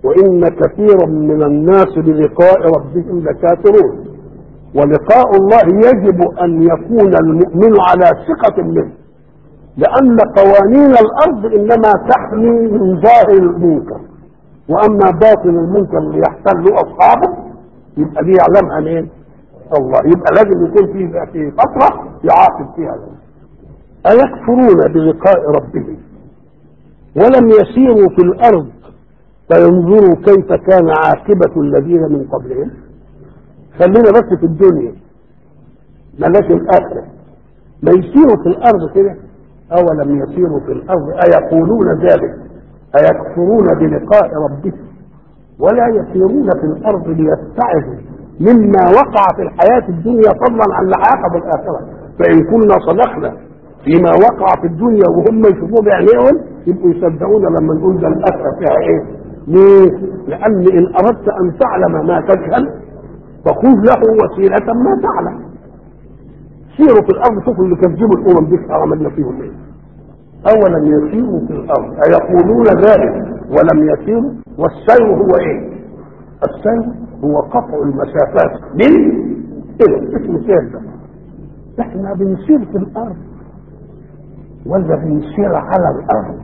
وإن كثيرا من الناس بلقاء ربهم لكافرون ولقاء الله يجب أن يكون المؤمن على ثقة منه لأن قوانين الأرض إنما تحمي من ظاهر المنكر وأما باطن المنكر اللي يحتل أصحابه يبقى دي يعلمها مين؟ الله يبقى لازم يكون في في فترة يعاقب فيها أيكفرون بلقاء ربهم ولم يسيروا في الأرض فينظروا كيف كان عاقبة الذين من قبلهم خلينا بس في الدنيا ملاك الآخرة ما يسيروا في الأرض كده أولم يسيروا في الأرض أيقولون ذلك أيكفرون بلقاء ربهم ولا يسيرون في الأرض ليتعظوا مما وقع في الحياة الدنيا فضلا عن العاقبة الآخرة فإن كنا صدقنا فيما وقع في الدنيا وهم يشوفوه بعينيهم يبقوا يصدقون لما نقول ده الآخرة فيها إيه؟ ليه؟ لأن إن أردت أن تعلم ما تجهل فخذ له وسيلة ما تعلم سيروا في الأرض شوفوا اللي كذبوا الأمم دي عملنا فيهم إيه أولم يسيروا في الأرض أيقولون ذلك ولم يسيروا والسير هو إيه؟ السير هو قطع المسافات من إلى اسمه سير ده احنا بنسير في الأرض ولا بنسير على الأرض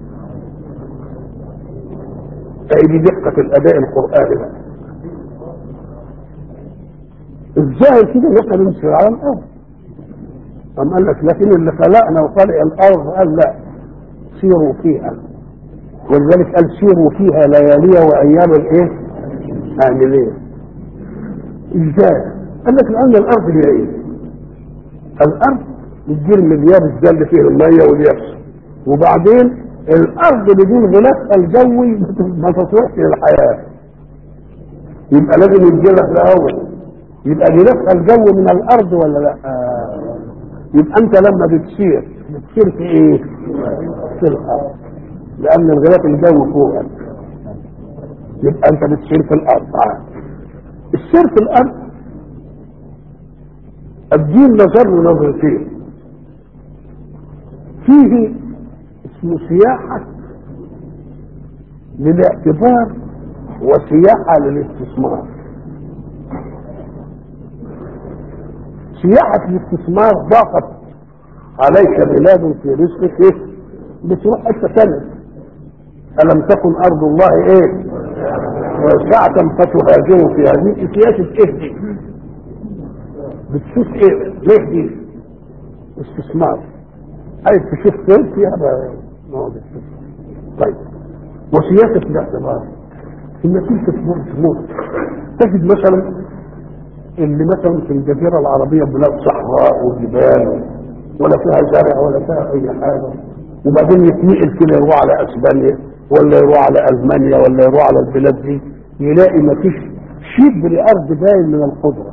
أي دي دقة الأداء القرآني بقى الظاهر كده ان احنا بنسير على الأرض أم قال لك لكن اللي خلقنا وخلق الأرض قال لا سيروا فيها ولذلك قال سيروا فيها ليالي وأيام الإيه؟ عاملين ازاي؟ قال لك لأن الأرض هي إيه؟ الأرض الجرم اليابس ده اللي فيه المية واليابس وبعدين الأرض بدون غلاف الجوي ما تصلحش للحياة يبقى لازم يتجلف الأول يبقى غلاف الجو من الأرض ولا لا؟ آه. يبقى أنت لما بتسير بتسير في إيه؟ في الأرض لأن الغلاف الجوي فوقك يبقى أنت بتسير في الأرض آه. السير في الأرض الدين نظر نظرتين فيه اسمه سياحة للاعتبار وسياحة للاستثمار سياحة الاستثمار ضاقت عليك بلاد في رزقك ايه بتروح حتة ثانية ألم تكن أرض الله ايه واسعة فتهاجروا في هذه سياسة ايه دي بتشوف ايه ليه دي استثمار عايز تشوف فين فيها مواد طيب وسياسة الاعتبار انك انت تموت تموت تجد مثلا اللي مثلا في الجزيرة العربية بلاد صحراء وجبال ولا فيها زرع ولا فيها أي حاجة وبعدين يتنقل كده يروح على أسبانيا ولا يروح على ألمانيا ولا يروح على البلاد دي يلاقي ما فيش شيء بالأرض باين من القدرة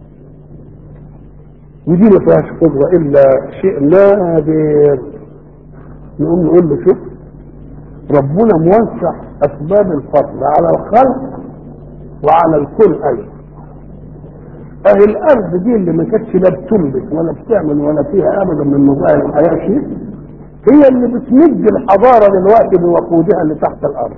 ودي ما فيهاش قدرة إلا شيء نادر نقوم نقول له شوف ربنا موسع أسباب الفضل على الخلق وعلى الكل أيضا اهي الارض دي اللي ما كانتش لا بتنبت ولا بتعمل ولا فيها ابدا من مظاهر الحياه شيء هي اللي بتمد الحضاره دلوقتي بوقودها اللي تحت الارض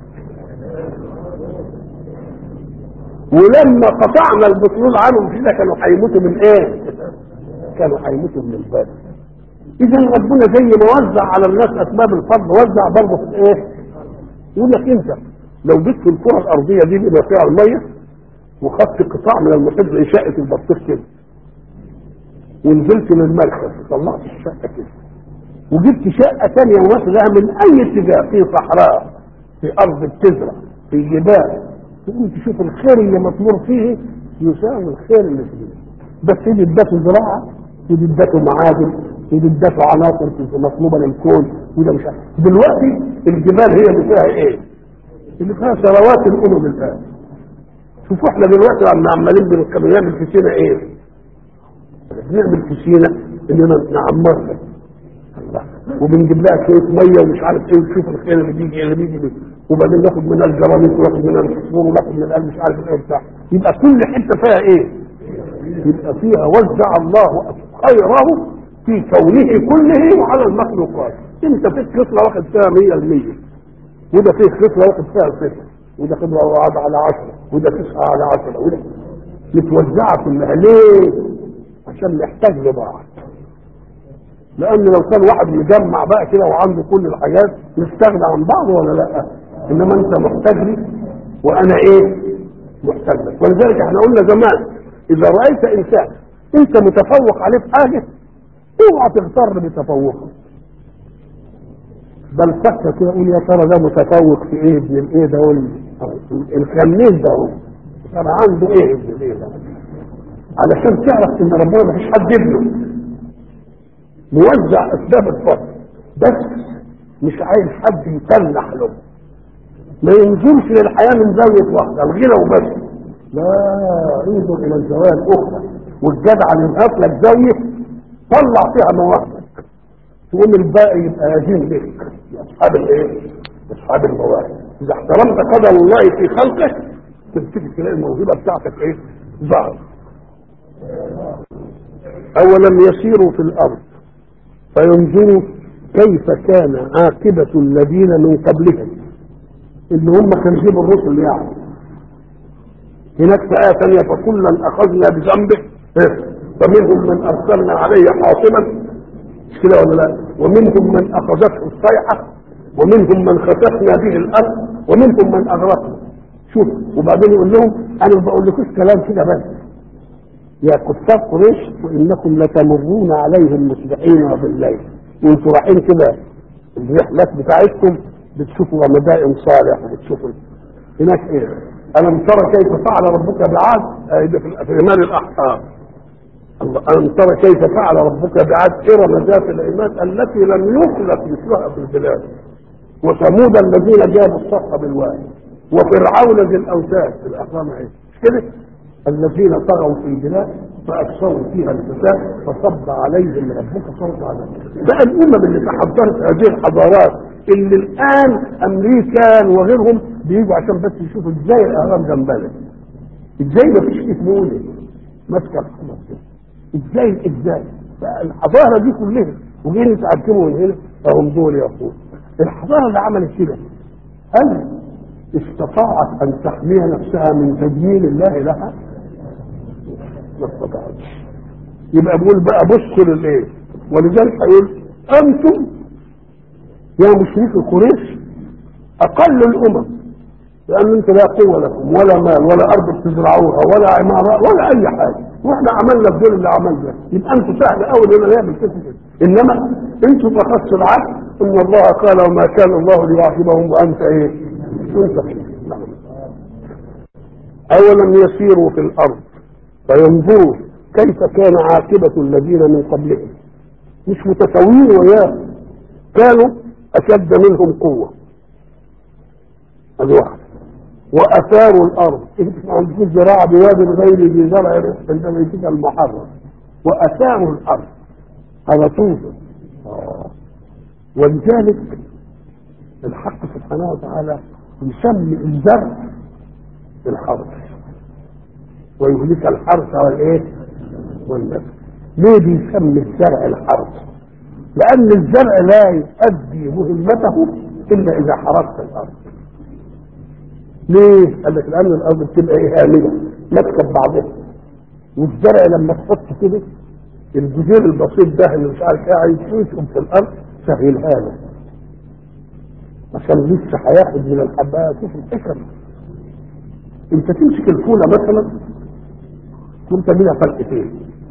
ولما قطعنا البترول عنهم كده كانوا هيموتوا من ايه؟ كانوا هيموتوا من البرد اذا ربنا زي ما وزع على الناس اسباب الفضل وزع برضه في ايه؟ يقول لك انت لو جيت في الكره الارضيه دي بما فيها الميه وخدت قطاع من المحيط زي شقه البطيخ كده ونزلت للمركز طلعت الشقه كده وجبت شقه ثانيه واخدها من اي اتجاه في صحراء في ارض بتزرع في جبال تقوم تشوف الخير اللي مطلوب فيه يساوي الخير اللي فيه بس دي ادته زراعه ودي ادته معادن ودي ادته عناصر مطلوبه للكون وده مش عارف دلوقتي الجبال هي اللي فيها ايه؟ اللي فيها ثروات الامم الان شوفوا احنا دلوقتي عم عمالين بنعمل في سينا ايه؟ بنعمل في سينا اننا نعمرها الله وبنجيب لها شويه ميه ومش عارف ايه وتشوف الخير اللي بيجي اللي بيجي بيه. وبعدين ناخد منها الجرانيت وناخد منها الفسفور وناخد منها مش عارف ايه بتاع يبقى كل حته فيها ايه؟ يبقى فيها وزع الله خيره في كونه كله وعلى المخلوقات انت فيك خصله واخد فيها 100% وده فيه خصله واخد فيها صفر وده خدوة وقعد على عشرة وده تسعة على عشرة وده متوزعة كلها ليه؟ عشان نحتاج لبعض لأن لو كان واحد مجمع بقى كده وعنده كل الحاجات نستغنى عن بعض ولا لا؟ إنما أنت محتاج لي وأنا إيه؟ محتاج لك ولذلك احنا قلنا زمان إذا رأيت إنسان أنت متفوق عليه في حاجة اوعى تغتر بتفوقه بل فكر كده قول يا ترى ده متفوق في ايه ابن الايه ده قول الخميس ده هو ترى عنده ايه ابن الايه ده علشان تعرف ان ربنا مفيش حد ابنه موزع اسباب الفضل بس مش عايز حد يتلح له ما ينظرش للحياه من زاويه واحده الغنى وبس لا انظر الى الزوايا الاخرى والجدع اللي يبقى لك زاويه طلع فيها مواهبك تقوم الباقي يبقى يدين بك اصحاب الايه؟ اصحاب المواهب اذا احترمت قدر الله في خلقه تمسك تلاقي الموهبه بتاعتك ايه؟ ظهر اولم يسيروا في الارض فينظروا كيف كان عاقبة الذين من قبلهم اللي هم كذبوا الرسل يعني هناك في آية ثانية فكلا أخذنا بذنبه فمنهم من أرسلنا عليه حاصبا مش كده ولا لا ومنهم من أخذته الصيحة ومنهم من خسفنا به الأرض ومنهم من أغرقنا شوف وبعدين يقول لهم أنا ما بقولكوش كلام كده بس يا كفار قريش وإنكم لتمرون عليهم مصبحين وبالليل وانتوا رايحين كده الرحلات بتاعتكم بتشوفوا رمضان صالح وبتشوفوا هناك ايه ألم ترى كيف فعل ربك بعاد آه في إيمان الأحقاب ألم ترى كيف فعل ربك بعاد إرم ذات العماد التي لم يخلق مثلها في البلاد وثمود الذين جابوا الصخر بالواد وفرعون ذي الأوتاد الأقوام ايه مش كده الذين طغوا في البلاد فأكثروا فيها الفساد فصب عليهم ربك صوت عذاب بقى الأمم اللي تحضرت هذه الحضارات اللي الآن أمريكا وغيرهم بيجوا عشان بس يشوفوا ازاي الأهرام جنبنا ازاي ما فيش اسمه ماسكة الحمر كده ازاي ازاي الحضارة دي كلها وجايين يتعلموا من هنا فهم دول يا اخوه الحضارة اللي عملت كده هل استطاعت ان تحمي نفسها من تدمير الله لها؟ ما استطاعتش يبقى بقول بقى بصوا للايه ولذلك هيقول انتم يا مشركي قريش اقل الامم لان انت لا قوه لكم ولا مال ولا ارض تزرعوها ولا عماره ولا اي حاجه واحنا عملنا في دول اللي عملنا يبقى انتوا سهل قوي اننا نعمل كده انما انتوا فقدتوا العقل ان الله قال وما كان الله ليعاقبهم وانت ايه؟ انت فيه نعم اولم يسيروا في الارض فينظروا كيف كان عاقبة الذين من قبلهم مش متساويين وياه كانوا أشد منهم قوة هذه واحدة وأثاروا الأرض انت ما عندكوش زراعة بواد غير ذي زرع عند بيتك المحرم وأثاروا الأرض هذا توفى ولذلك الحق سبحانه وتعالى يسمي الزرع الحرث ويهلك الحرث والايه والنسل ليه بيسمي الزرع الحرث لان الزرع لا يؤدي مهمته الا اذا حرثت الارض ليه قال لك لان الارض بتبقى ايه هامده ماسكه بعضها والزرع لما تحط كده الجذور البسيط ده اللي مش عارف ايه عايز يشوف في الارض سهلها له عشان لسه هياخد من الحبايه شوف الحكم انت تمسك الفوله مثلا كنت بيها فرقتين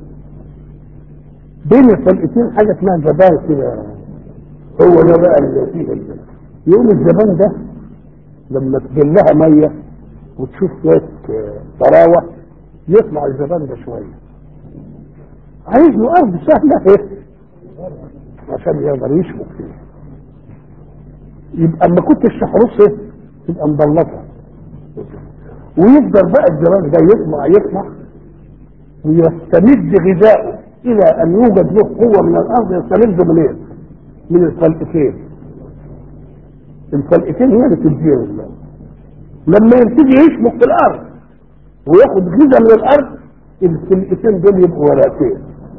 بين الفرقتين حاجه اسمها جبال كده هو ده بقى اللي فيه ال- يقوم الجبان ده لما تجلها ميه وتشوف شويه آه، طراوه يطلع الجبان ده شويه عايز له ارض سهله ايه عشان يقدر يشبك فيها يبقى اما كنت تحرص ايه تبقى مبلطه ويفضل بقى الجبان ده يطلع يطلع ويستمد غذائه الى ان يوجد له قوه من الارض يستمد منين؟ من الفلقتين الفلقتين هي اللي تدير الله لما يبتدي يشبك في الارض وياخد غذاء من الارض الفلقتين دول يبقوا ورقتين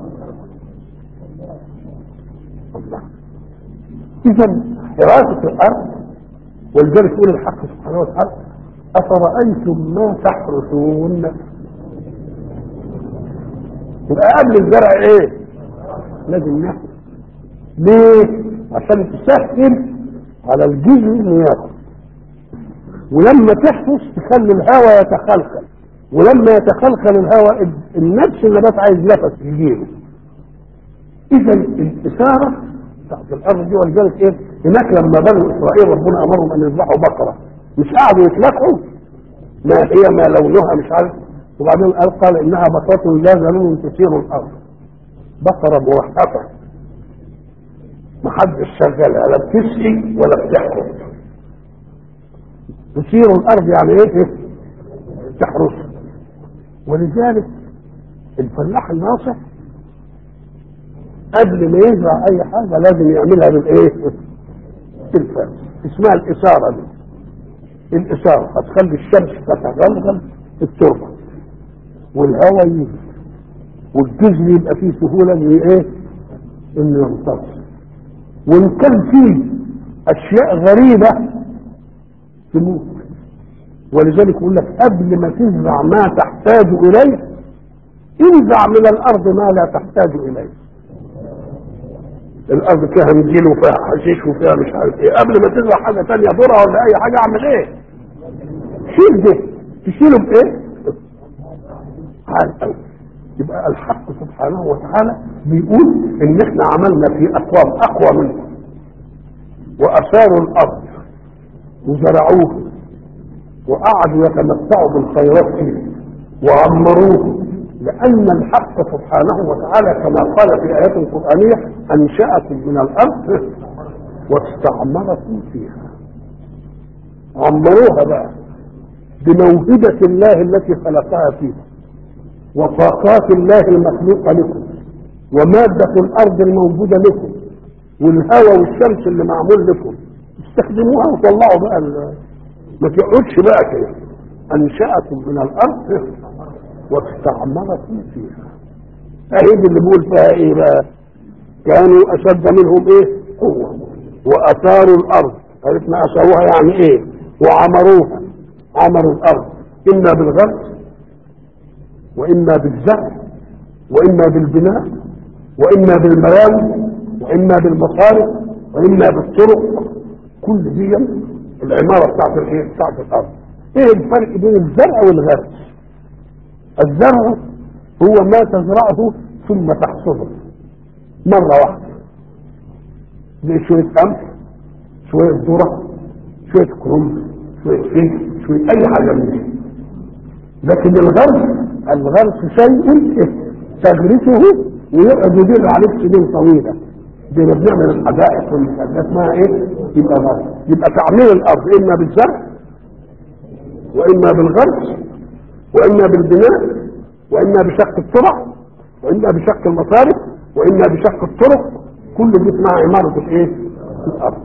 الله اذا حراسه الارض ولذلك يقول الحق سبحانه وتعالى أفرأيتم ما تحرثون يبقى قبل الزرع ايه لازم ناكل ليه عشان تسهل على الجزء انه ياكل ولما تحفظ تخلي الهواء يتخلخل ولما يتخلخل الهواء النفس اللي بس عايز نفس يجيله اذا الاثاره تحت الارض دي ولذلك ايه هناك لما بنو اسرائيل ربنا امرهم ان يذبحوا بقره مش قعدوا يتلكعوا ما هي ما لونها مش عارف وبعدين قال قال انها بقره لا ذلول تثير الارض بقره موحده ما حدش شغالها لا بتسقي ولا بتحرث تثير الارض يعني ايه, إيه؟ تحرث ولذلك الفلاح الناصح قبل ما يزرع اي حاجه لازم يعملها بالايه؟ بالفاس اسمها الاثاره دي الاثاره هتخلي الشمس تتغلغل في التربه والهواء يجي والجذر يبقى فيه سهوله ان ايه؟ انه يمتص وان كان فيه اشياء غريبه تموت ولذلك يقول لك قبل ما تزرع ما تحتاج اليه انزع من الارض ما لا تحتاج اليه الارض فيها نجيل وفيها حشيش وفيها مش عارف ايه قبل ما تزرع حاجه ثانيه ذره ولا اي حاجه اعمل ايه شيل ده تشيله بايه حال قوي يبقى الحق سبحانه وتعالى بيقول ان احنا عملنا في اقوام اقوى منكم واثاروا الارض وزرعوه وقعدوا يتمتعوا بالخيرات فيه وعمروه لأن الحق سبحانه وتعالى كما قال في آيات قرآنية أنشأكم من الأرض واستعمركم فيها عمروها بقى بموهبة الله التي خلقها فيكم وطاقات الله المخلوقة لكم ومادة الأرض الموجودة لكم والهواء والشمس اللي معمول لكم استخدموها وطلعوا بقى ما تقعدش بقى كده انشأكم من الارض واستعمركم فيها اهي دي اللي بيقول فيها ايه بقى كانوا اشد منهم ايه قوة واثاروا الارض عرفنا اثاروها يعني ايه وعمروها عمروا الارض اما بالغرس واما بالزرع واما بالبناء واما بالمراوي واما بالمصارف واما بالطرق كل دي العمارة بتاعت الايه بتاعت الارض ايه الفرق بين الزرع والغرس الزرع هو ما تزرعه ثم تحصده مرة واحدة زي شوية قمح شوية ذرة شوية كرنب شوية فجل شوية اي حاجة من دي لكن الغرس الغرس شيء تغرسه ويقعد يدير عليك سنين طويلة زي ما بنعمل الحدائق والمسدات اسمها ايه؟ يبقى غرس يبقى تعمير الارض اما بالزرع واما بالغرس واما بالبناء واما بشق الطرق واما بشق المصارف واما بشق الطرق كل دي اسمها عمارة الايه؟ الارض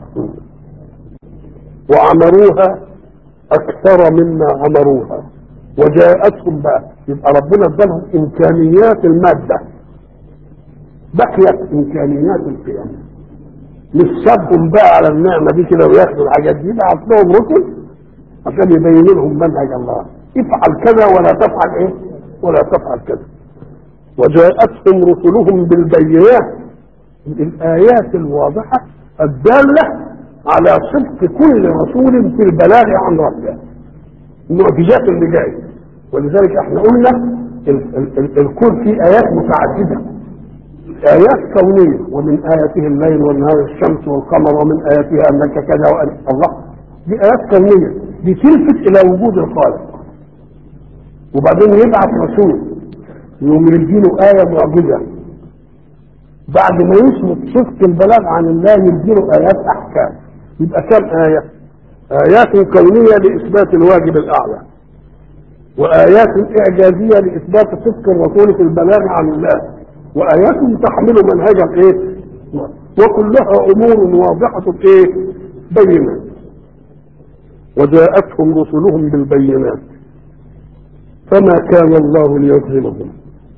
وعمروها اكثر مما عمروها وجاءتهم بقى يبقى ربنا ادالهم امكانيات الماده بقيت امكانيات القيام مش سابهم بقى على النعمه دي كده وياخدوا الحاجات دي بعت لهم رسل عشان يبين لهم منهج الله افعل كذا ولا تفعل ايه ولا تفعل كذا وجاءتهم رسلهم بالبينات الايات الواضحه الداله على صدق كل رسول في البلاغ عن ربه المعجزات اللي جايه ولذلك احنا قلنا ال- ال- ال- الكون فيه ايات متعدده آيات كونية ومن آياته الليل والنهار الشمس والقمر ومن آياتها أنك كذا وأن الله دي آيات كونية دي تلفت إلى وجود الخالق وبعدين يبعث رسول يوم يديله آية معجزة بعد ما يثبت صدق البلاغ عن الله يديله آيات أحكام يبقى كم آية؟ آيات كونية لإثبات الواجب الأعلى وآيات إعجازية لإثبات صدق الرسول في البلاغ عن الله وآيات تحمل منهجا إيه؟ وكلها أمور واضحة إيه؟ بينات وجاءتهم رسلهم بالبينات فما كان الله ليظلمهم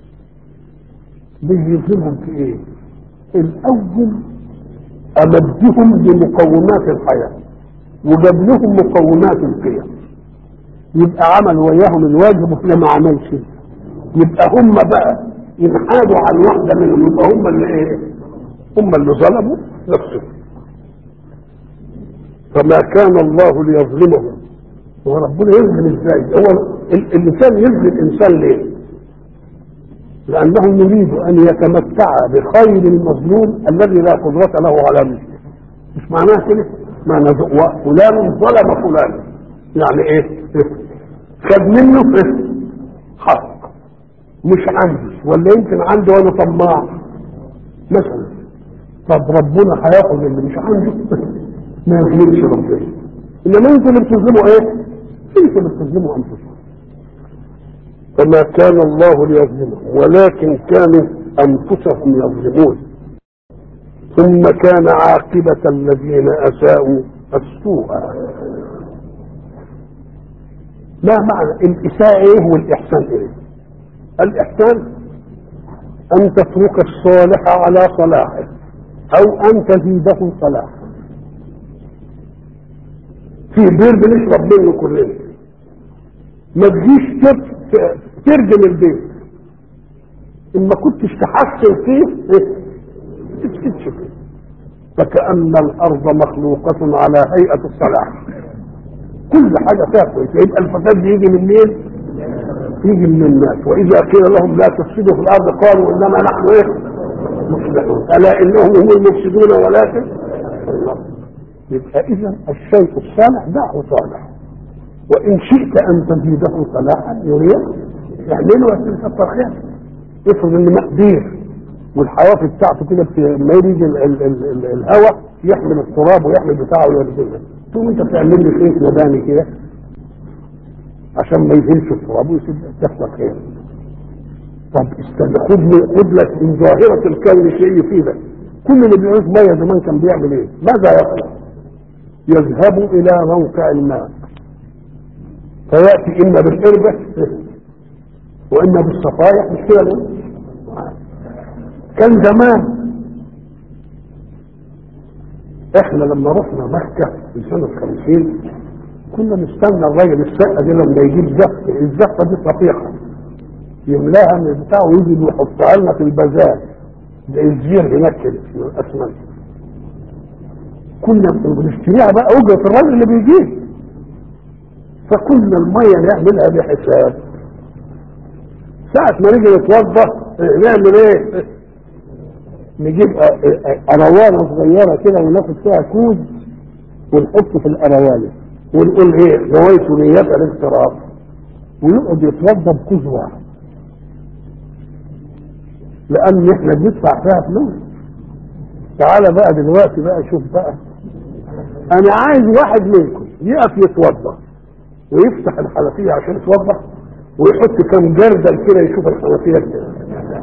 بيظلمهم في ايه الاول امدهم بمقومات الحياه وجاب لهم مقومات القيم يبقى عمل وياهم الواجب واحنا ما عملش يبقى هم بقى ينحادوا عن واحده منهم يبقى هم اللي ايه هم اللي ظلموا نفسهم فما كان الله ليظلمهم هو ربنا يظلم ازاي هو ال- الانسان يظلم الانسان ليه لانه يريد ان يتمتع بخير المظلوم الذي لا قدرة له على مثله مش معناها كده معنى ذ- فلان ظلم فلان يعني ايه خد منه إيه؟ حق مش عندي ولا يمكن عندي وانا طماع مثلا طب ربنا هياخد اللي مش عنده ما يظلمش ربنا انما انتوا اللي بتظلموا ايه؟ انتوا اللي بتظلموا انفسكم فما كان الله ليظلمهم ولكن كانوا انفسهم يظلمون ثم كان عاقبة الذين اساءوا السوء ما معنى الاساءة ايه والاحسان ايه الاحسان ان تترك الصالح على صلاحه او ان تزيده صلاحا في بير بنشرب منه كلنا ما تجيش تر- ت- ترجم البيت ان ما كنتش تحسن فيه إيه؟ تسكتش فيه فكأن الأرض مخلوقة على هيئة الصلاح كل حاجة فيها كويسة يبقى الفساد يجي من مين؟ يجي من الناس وإذا قيل لهم لا تفسدوا في الأرض قالوا إنما نحن إيه؟ مصلحون ألا إنهم هم المفسدون ولكن الله يبقى إذا الشيء الصالح دعه صالح وإن شئت أن تزيده صلاحا يريد اعمله وتكثر خير افرض ان مقدير والحوافز بتاعته كده بت- لما يجي ال- ال- ال- ال- الهواء يحمل التراب ويحمل بتاعه ويرجله تقوم انت تعمل لي خيط مباني كده عشان ما يهمش التراب ويسيب تحصل خير طب استنى خد لي- خد لك من ظاهره الكون شيء يفيدك كل اللي بيعوز ميه زمان كان بيعمل ايه؟ ماذا يفعل؟ يذهب الى موقع الماء فياتي اما بالقربه واما بالصفايح مش كده ليه؟ كان زمان احنا لما رحنا مكة في سنة 50 كنا نستنى الراجل الشقة دي لما يجيب زفة الزفة دي صفيحة يملاها من البتاع ويجي يحطها لنا في البازار زي الزير هناك كده في الاسمنت كنا بنشتريها بقى اجرة الراجل اللي بيجيب فكنا المية نعملها بحساب ساعة ما نيجي نتوضا نعمل ايه؟ نجيب أ- أ- أروانة صغيرة كده وناخد فيها كوز ونحطه في الأروانة ونقول ايه نويت نية الاغتراب ويقعد يتوضا بكوز واحد لأن احنا بندفع فيها فلوس تعالى بقى دلوقتي بقى شوف بقى أنا عايز واحد منكم يقف يتوضا ويفتح الحنفية عشان يتوضا ويحط كم جردل كده يشوف الحنفية كده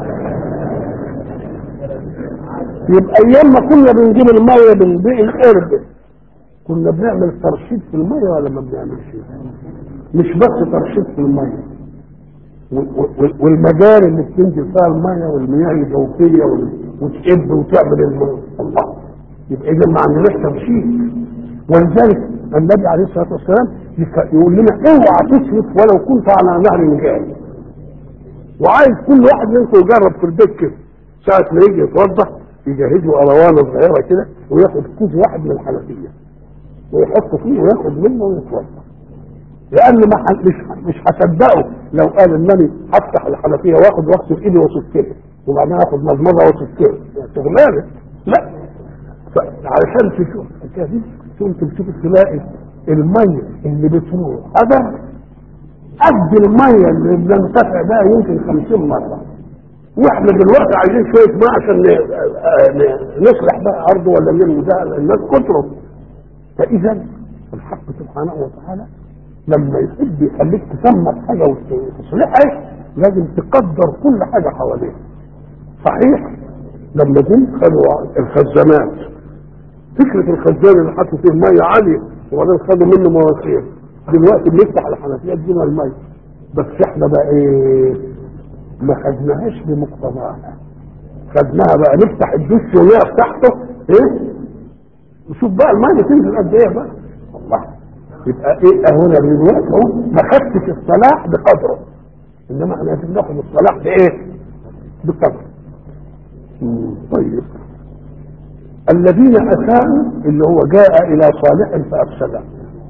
يبقى ايام ما كنا بنجيب الميه بنبيع القرب كنا بنعمل ترشيد في الميه ولا ما بنعملش مش بس ترشيد في الميه و- و- والمجاري اللي بتنزل فيها الميه والمياه الجوفيه وال- وتشب وتعمل الميه الله يبقى اذا ما عندناش ترشيد ولذلك النبي عليه الصلاه والسلام يك- يقول لنا اوعى تسرف ولو كنت على نهر جاري وعايز كل واحد منكم يجرب في البيت كده ساعة ما يجي يتوضا يجهزوا أروانة صغيرة كده وياخد كوز واحد من الحنفية ويحط فيه وياخد منه ويتوضا لأن ما ح- مش مش هصدقه لو قال إنني هفتح الحنفية واخد واغسل إيدي واسكتها وبعدين آخد مضمضة واسكتها شغلانة لا علشان تشوف الحكاية دي تقوم تشوف تلاقي المية اللي بتروح هذا قد المية اللي بننتفع بها يمكن 50 مرة واحنا دلوقتي عايزين شويه ماء عشان ن- آه، ن- نصلح بقى ارض ولا نلم ده الناس كتروا فاذا الحق سبحانه وتعالى لما يحب يخليك تسمى حاجه وتصلحها لازم تقدر كل حاجه حواليك صحيح لما جم خدوا الخزانات فكره الخزان اللي حطوا فيه ميه عاليه وبعدين خدوا منه مواسير دلوقتي بنفتح الحنفيات دي الميه بس احنا بقى ايه ما خدناهاش بمقتضاها خدناها بقى نفتح الدش ونقف تحته ايه وشوف بقى الميه تنزل قد ايه بقى الله يبقى ايه هنا دلوقتي اهو ما خدتش الصلاح بقدره انما احنا لازم ناخد الصلاح بايه؟ بقدره مم، طيب الذين اساءوا اللي هو جاء الى صالح فافسده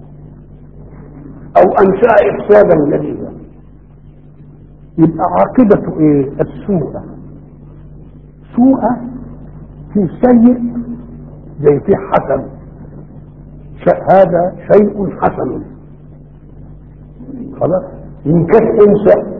او انشا افسادا جديدا يبقى عاقبته ايه؟ السوء سوء في سيء زي في حسن ش- هذا شيء حسن خلاص ان كان انسى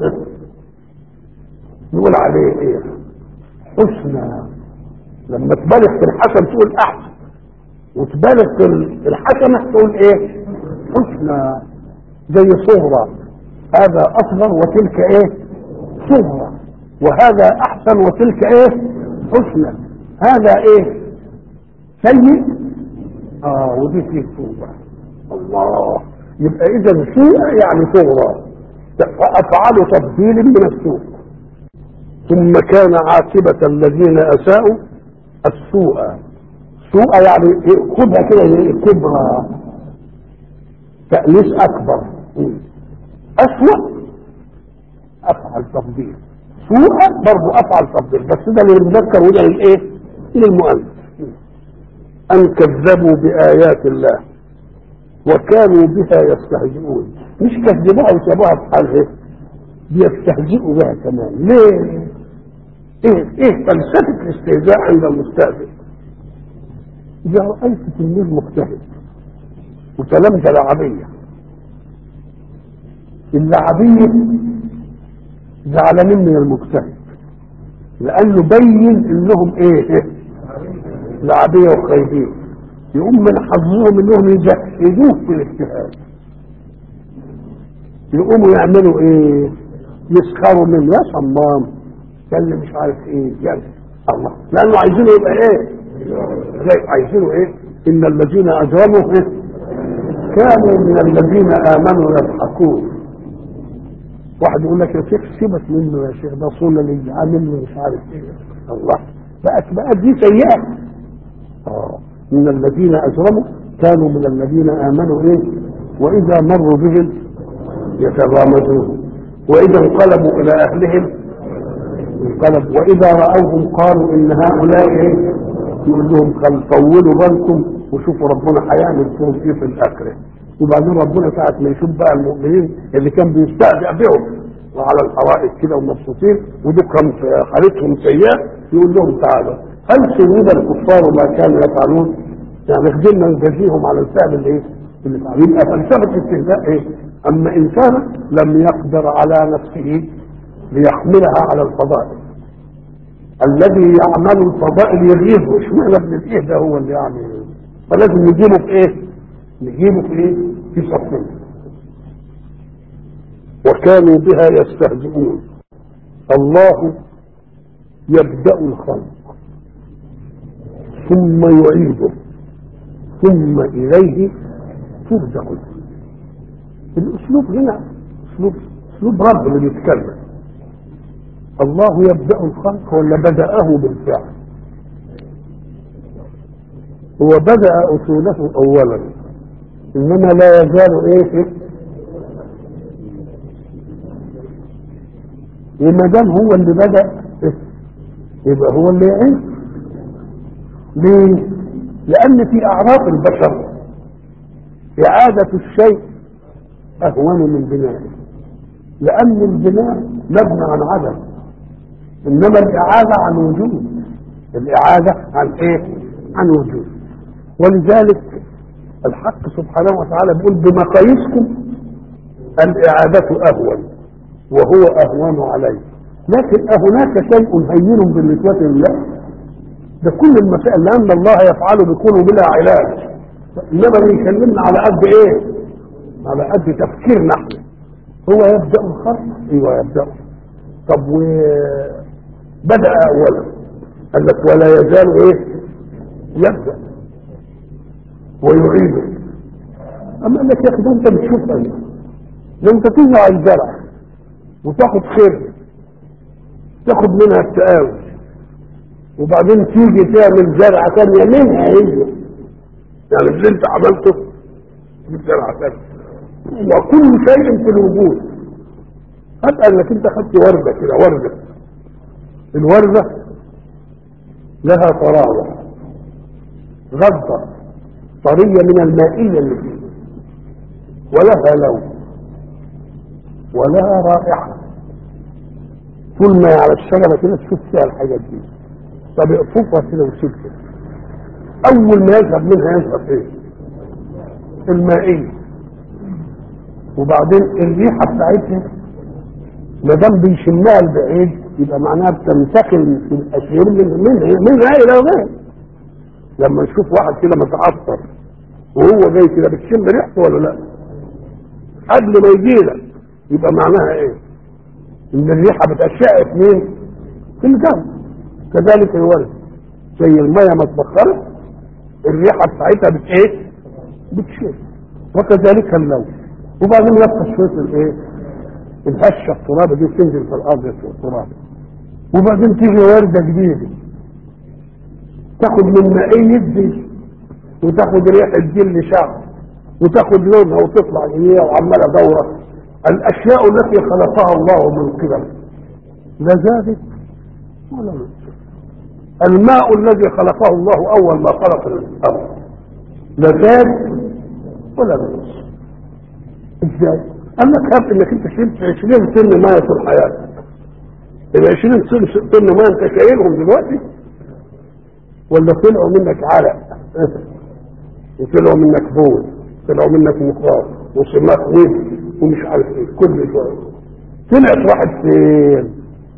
نقول عليه ايه حسنى لما تبالغ في الحسن تقول احسن وتبالغ في الحسنه تقول ايه حسنى زي صغرى هذا اصغر وتلك ايه صغرى وهذا احسن وتلك ايه حسنى هذا ايه سيء اه ودي فيه توبه الله يبقى اذا سوء يعني صغرى افعال تفضيل من السوء ثم كان عاقبة الذين أساءوا السوء سوء يعني إيه؟ خدها كده زي كبرى تأنيس أكبر أسوأ أفعل تفضيل سوء برضه أفعل تفضيل بس ده للمذكر وده للإيه؟ للمؤنث أن كذبوا بآيات الله وكانوا بها يستهزئون مش كذبوها وسابوها في حالها بيستهزئوا بها كمان ليه؟ ايه ايه فلسفه الاستهزاء عند المستهزئ؟ اذا رايت تلميذ مجتهد وتلامذه لعبيه اللعبيه زعلانين من المجتهد لانه بين انهم ايه؟ لعبيه وخايبين يقوم من حظهم انهم يزهدوه في الاجتهاد يقوموا يعملوا ايه يسخروا منه يا صمام كان اللي مش عارف ايه يعني الله لانه عايزينه يبقى ايه زي عايزينه ايه ان الذين اجرموا إيه؟ كانوا من الذين امنوا يضحكون واحد يقول لك يا شيخ سيبك منه يا شيخ ده صلة اللي عامل مش عارف ايه الله بقت بقت دي سيئه اه من الذين اجرموا كانوا من الذين امنوا ايه واذا مروا بهم يتغامزون واذا انقلبوا الى اهلهم انقلب واذا راوهم قالوا ان هؤلاء ايه يقول لهم قال طولوا بالكم وشوفوا ربنا هيعمل فيهم ايه في الاخره وبعدين ربنا ساعة ما يشوف بقى المؤمنين اللي كان بيستهزئ بهم وعلى الحرائق كده ومبسوطين ودول كان في حالتهم سيئة يقول لهم تعالوا هل سيد الكفار ما كانوا يفعلون؟ يعني خدمنا نجازيهم على الفعل اللي ايه؟ اللي فعلوا يبقى فلسفة الاستهزاء ايه؟ اما انسان لم يقدر على نفسه ليحملها على الفضائل الذي يعمل الفضائل يغيظه اشمعنى ابن الايه ده هو اللي يعمل فلازم نجيبه في ايه؟ نجيبه في ايه؟ في صفنا وكانوا بها يستهزئون الله يبدأ الخلق ثم يعيده ثم إليه ترجعون الأسلوب هنا أسلوب أسلوب رب اللي بيتكلم الله يبدأ الخلق ولا بدأه بالفعل هو بدأ أصوله أولا إنما لا يزال إيه وما دام هو اللي بدأ يبقى هو اللي يعيش ليه؟ لأن في أعراف البشر إعادة الشيء أهون من بنائه لأن البناء مبنى عن عدم إنما الإعادة عن وجود الإعادة عن إيه؟ عن وجود ولذلك الحق سبحانه وتعالى بيقول بمقاييسكم الإعادة أهون وهو أهون عليه لكن أهناك شيء هين بالنسبة لله ده كل المسائل لأن الله يفعل بكون بلا علاج إنما بيكلمنا على قد إيه؟ على قد تفكيرنا احنا هو يبدأ الخلق ايوه يبدأ طب وبدأ أولا قال لك ولا يزال إيه؟ يبدأ ويعيده أما قال لك يا أخي ده أنت بتشوف أنت ده أنت تزرع الزرع وتاخد خير تاخد منها التقاوي وبعدين تيجي تعمل زرعة تانية منها هي يعني اللي انت عملته جبت العسل وكل شيء في الوجود هبقى انك انت خدت ورده كده ورده الورده لها طراوه غضه طريه من المائيه اللي فيها ولها لون ولها رائحه طول ما على الشجره كده تشوف فيها الحاجات دي طب اقطفها كده وشوف كده اول ما يذهب منها يذهب ايه المائيه وبعدين الريحه بتاعتها ما دام بيشمها البعيد يبقى معناها بتنتقل في الاشياء من منها منها الى غير لما نشوف واحد كده متعطر وهو جاي كده بتشم ريحته ولا لا قبل ما يجي لك يبقى معناها ايه ان الريحه بتشعف مين في الجو كذلك الورد زي الميه ما اتبخرت الريحه بتاعتها بت ايه بتشف وكذلك اللون وبعدين يبقى شويه الايه الهشه الترابه دي تنزل في الارض في التراب وبعدين تيجي ورده جديده تاخد من مائية دي وتاخد ريحة جل شعر وتاخد لونها وتطلع هي وعمالة دورة الأشياء التي خلقها الله من قبل لا زادت ولا نقصت الماء الذي خلقه الله أول ما خلق الأرض لا زاد ولا نقص ازاي؟ قال لك هب انك انت شربت 20 طن ميه طول حياتك ال 20 طن ميه انت شايلهم دلوقتي ولا طلعوا منك عرق وطلعوا منك بول طلعوا منك مخاط وسماك ود ومش عارف ايه كل شويه طلعت راحت فين؟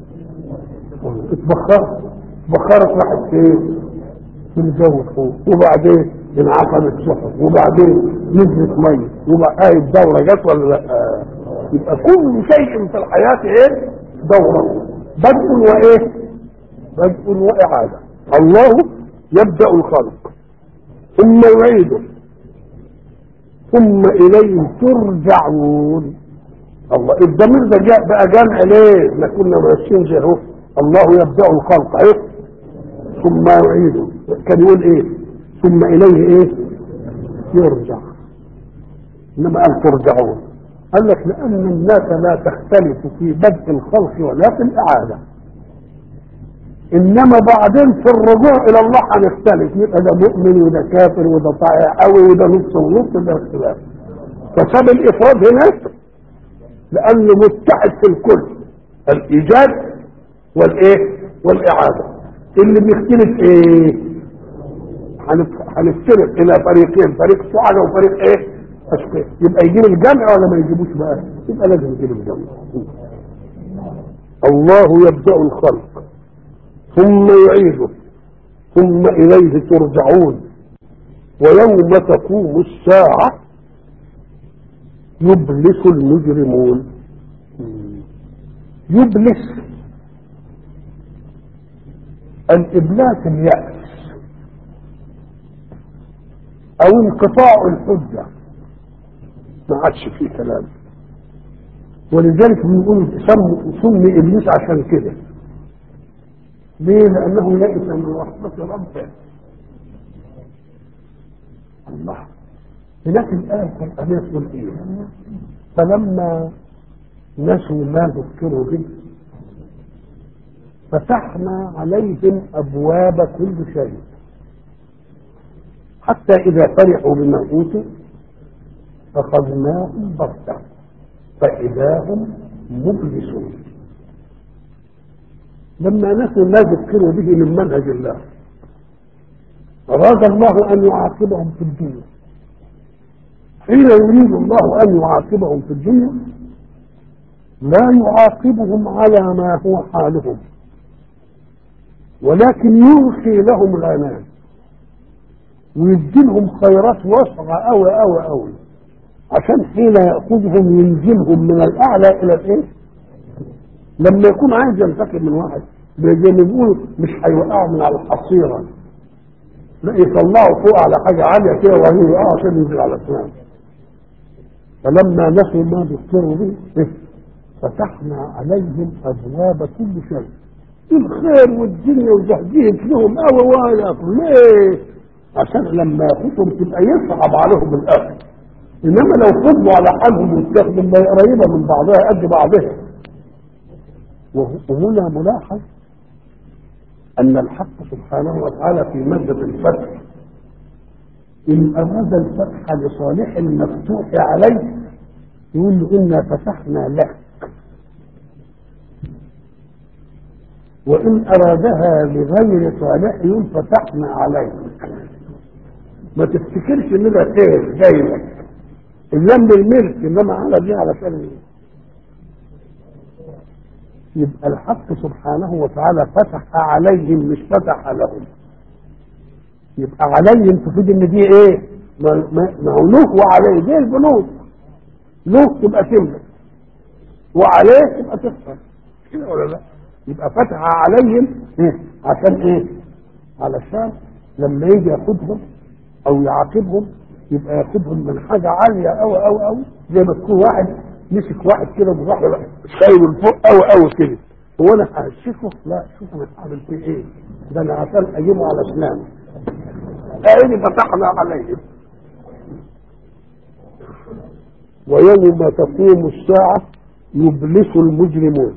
اتبخرت اتبخرت راحت فين؟ في الجو فوق وبعدين انعقدت سحب وبعدين نزلت ميه وبعدين الدوره جت ولا لا؟ يبقى كل شيء في الحياه ايه؟ دوره بدء وايه؟ بدء واعاده الله يبدأ الخلق ثم يعيده ثم إليه ترجعون الله الضمير ده جاء بقى جمع ليه؟ احنا كنا ماشيين زي اهو الله يبدأ الخلق اهو ثم يعيده كان يقول ايه؟ ثم إليه ايه؟ يرجع انما قال ترجعون قال لك لأن الناس لا تختلف في بدء الخلق ولا في الإعادة انما بعدين في الرجوع الى الله هنختلف يبقى ده مؤمن وده كافر وده طائع قوي وده نص ونص ده اختلاف فساب الافراد هناك لانه متحد في الكل الايجاد والايه والاعاده اللي بيختلف ايه هنفترق الى فريقين فريق سعداء وفريق ايه اشقياء يبقى يجيب الجمع ولا ما يجيبوش بقى يبقى لازم يجيب الجمع الله يبدا الخلق ثم يعيده ثم إليه ترجعون ويوم تقوم الساعة يبلس المجرمون يبلس الإبلاس اليأس أو انقطاع الحجة ما عادش فيه كلام ولذلك بنقول سمي إبليس عشان كده ليه؟ لأنه يئس من رحمة ربه. الله هناك الآية القرآنية تقول إيه؟ فلما نسوا ما ذكروا به فتحنا عليهم أبواب كل شيء حتى إذا فرحوا بما أوتوا أخذناهم بغتة فإذا هم مبلسون لما نسوا ما ذكروا به من منهج الله أراد الله أن يعاقبهم في الدنيا حين يريد الله أن يعاقبهم في الدنيا لا يعاقبهم على ما هو حالهم ولكن يلقي لهم العنان ويديلهم خيرات واسعة أوي أوي أوي عشان حين يأخذهم ينزلهم من الأعلى إلى الإيه؟ لما يكون عايز ينتقم من واحد زي ما بيقولوا مش هيوقعوا من على الحصيره لا يطلعوا فوق على حاجه عاليه كده وبعدين يقعوا عشان ينزل على اسنان فلما نسوا ما ذكروا به فتحنا عليهم ابواب كل شيء الخير والدنيا وزهديت لهم قوي ولا ليه؟ عشان لما ياخذهم تبقى يصعب عليهم الاخر انما لو فضلوا على حالهم واتخذوا ما هي قريبه من بعضها قد بعضها وه- وهنا ملاحظ ان الحق سبحانه وتعالى في ماده الفتح ان اراد الفتح لصالح المفتوح عليه يقول له انا فتحنا لك وان ارادها لغير صالح يقول فتحنا عليك ما تفتكرش ان ده خير جاي لك اللام للملك انما على دي علشان إيه؟ يبقى الحق سبحانه وتعالى فتح عليهم مش فتح لهم يبقى عليهم تفيد ان دي ايه ما ما- ما هو له وعليه دي البنوك له تبقى تملك وعليه تبقى تخسر كده ولا لا يبقى فتح عليهم إيه؟ عشان ايه علشان لما يجي ياخدهم او يعاقبهم يبقى ياخدهم من حاجه عاليه قوي قوي قوي زي ما تكون واحد مسك واحد كده وراح شايله لفوق قوي قوي كده هو انا هشكه لا شوف انا هعمل فيه ايه ده انا عشان اجيبه على اسنانه ايه فتحنا عليهم ويوم تقوم الساعة يبلس المجرمون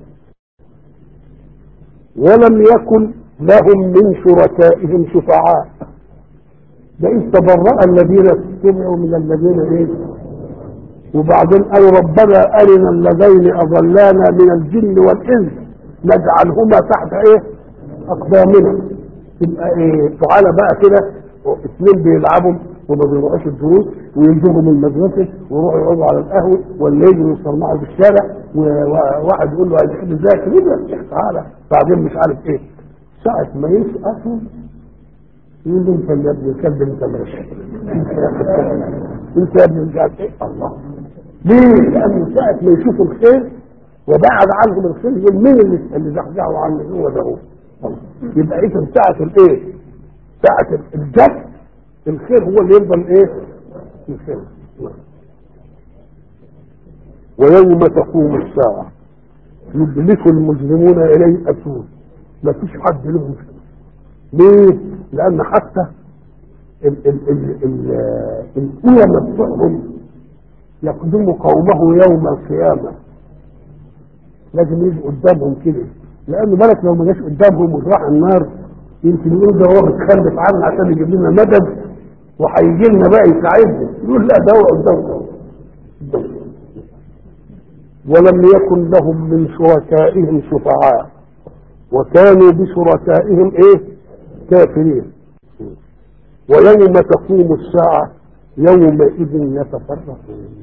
ولم يكن لهم من شركائهم شفعاء لئن تبرأ الذين اتبعوا من الذين ايه وبعدين قالوا ربنا أرنا اللذين أضلانا من الجن والإنس نجعلهما تحت ايه أقدامنا تبقى ايه تعالى بقى كده اثنين بيلعبوا وما بيروحوش الدروس وينزلوا من المدرسه ويروحوا يقعدوا على القهوه ولا يجوا يصنعوا في الشارع وواحد يقول له عايز ازيك كده يا شيخ تعالى بعدين مش عارف ايه ساعة ما يسقطوا يقول له انت يا ابن الكلب انت ماشي انت يا ابن انت يا ابن مش عارف ايه الله ليه؟ لأنه ساعة ما يشوفوا الخير وبعد عنهم الخير يقول مين اللي اللي زحزحوا عنه هو ده هو الله. يبقى اذا ساعة الايه؟ ساعة الجد الخير هو اللي يفضل ايه؟ الخير ويوم تقوم الساعة يبلس المجرمون إليه أسود ما فيش حد لهم ليه؟ لأن حتى ال ال ال ال الأمم بتوعهم يقدم قومه يوم القيامة لازم يجي قدامهم كده لأنه بالك لو ما جاش قدامهم وراح النار يمكن يقول ده هو بيتخلف عنا عشان يجيب لنا مدد وهيجي لنا بقى يساعدنا يقول لا ده هو قدامكم ولم يكن لهم من شركائهم شفعاء وكانوا بشركائهم ايه كافرين ويوم تقوم الساعة يومئذ يتفرقون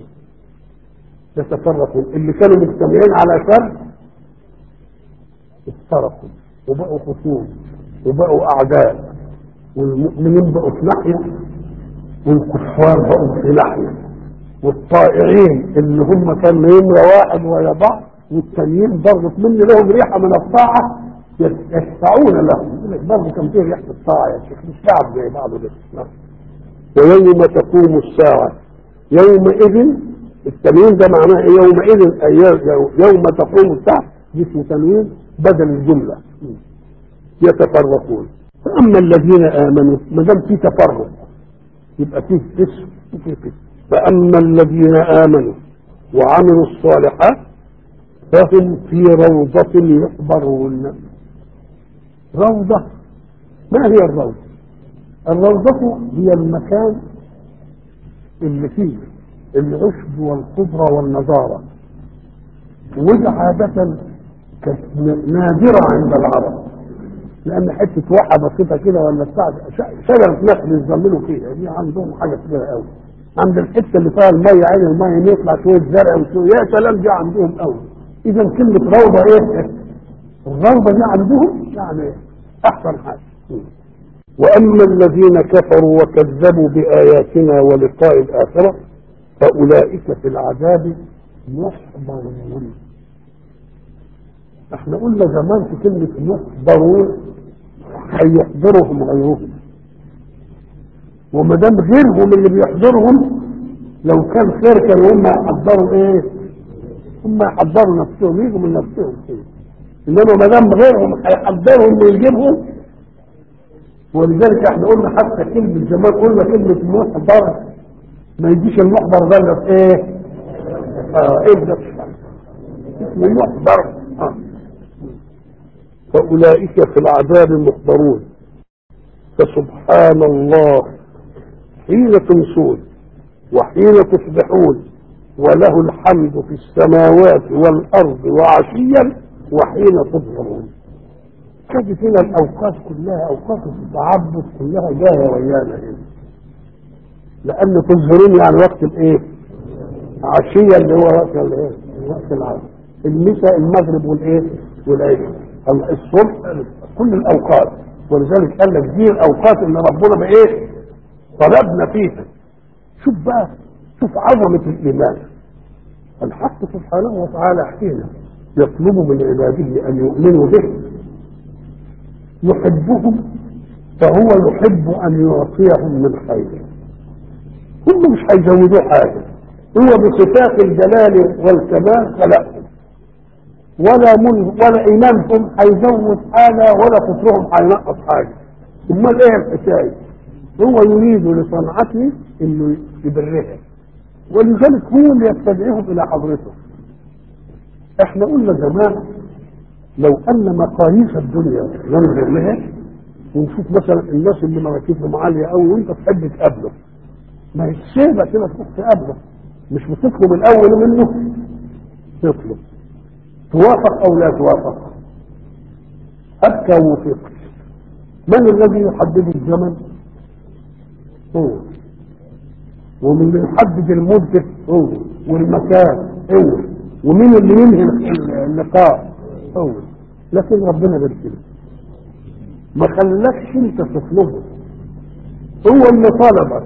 يتفرقون اللي كانوا مجتمعين على شر افترقوا وبقوا خصوم وبقوا اعداء والمؤمنين بقوا في ناحيه والكفار بقوا في ناحيه والطائعين اللي هم كانوا نمره واحد ويا بعض والتانيين ضربت مني لهم ريحه من الطاعه يشفعون لهم يقول لك برضه كان فيه ريحه الطاعه يا شيخ مش شعب زي بعضه ده ويوم تقوم الساعه يومئذ التنوين ده معناه ايه يومئذ أي يوم تقوم الساعه دي اسمه تنوين بدل الجمله يتفرقون فاما الذين امنوا ما دام في تفرق يبقى فيه قسم وفيه قسم فاما الذين امنوا وعملوا الصالحات فهم في روضة يحبرون روضة ما هي الروضة الروضة هي المكان اللي فيه العشب والخضرة والنضارة ودي عادة كانت نادرة عند العرب لأن حتة واحة بسيطة كده ولا بتاع شجرة نخل يظللوا فيها دي عندهم حاجة كبيرة قوي عند الحتة اللي فيها المية عين المية يطلع شوية زرع وشوية يا سلام دي عندهم قوي إذا كلمة روضة إيه؟ الروضة دي عندهم يعني أحسن حاجة وأما الذين كفروا وكذبوا بآياتنا ولقاء الآخرة فأولئك في العذاب محضرون احنا قلنا زمان في كلمة محضرون هيحضرهم غيرهم وما دام غيرهم اللي بيحضرهم لو كان خير كانوا هم يحضروا ايه؟ هم يحضروا نفسهم يجوا من نفسهم كده انما ما دام غيرهم هيحضرهم ويجيبهم ولذلك احنا قلنا حتى كلمة زمان قلنا كلمة محضر ما يجيش المحضر ده إلا في ايه؟ اه ابدا اسمه محضر آه. فأولئك في العذاب محضرون فسبحان الله حين تمسون وحين تصبحون وله الحمد في السماوات والأرض وعشيا وحين تظهرون تجد هنا الأوقات كلها أوقات التعبد كلها جاية ويانا هنا لأن تظهرون يعني وقت الإيه؟ عشيا اللي هو وقت الإيه؟ وقت العصر المساء المغرب والإيه؟ والعشاء الصبح كل الأوقات ولذلك قال لك دي الأوقات اللي ربنا بإيه؟ طلبنا فيها شوف بقى شوف عظمة الإيمان الحق سبحانه وتعالى حين يطلب من عباده أن يؤمنوا به يحبهم فهو يحب أن يعطيهم من خيره هم مش هيزودوه حاجة هو بصفات الجلال والكمال خلقهم ولا من ولا إيمانهم هيزود حاجة ولا كفرهم هينقص حاجة امال ايه الحكاية هو يريد لصنعته انه يبرها ولذلك هو اللي يستدعيهم الى حضرته احنا قلنا زمان لو ان مقاييس الدنيا ننظر لها ونشوف مثلا الناس اللي مراكزهم عاليه قوي وانت تحب تقابله ما هي السيبه كده تروح تقابله مش بتطلب الاول منه تطلب توافق او لا توافق حتى وفقت من الذي يحدد الزمن هو ومن اللي يحدد المدة هو والمكان هو ومين اللي ينهي اللقاء هو لكن ربنا غير كده ما خلاكش انت تطلبه هو اللي طلبك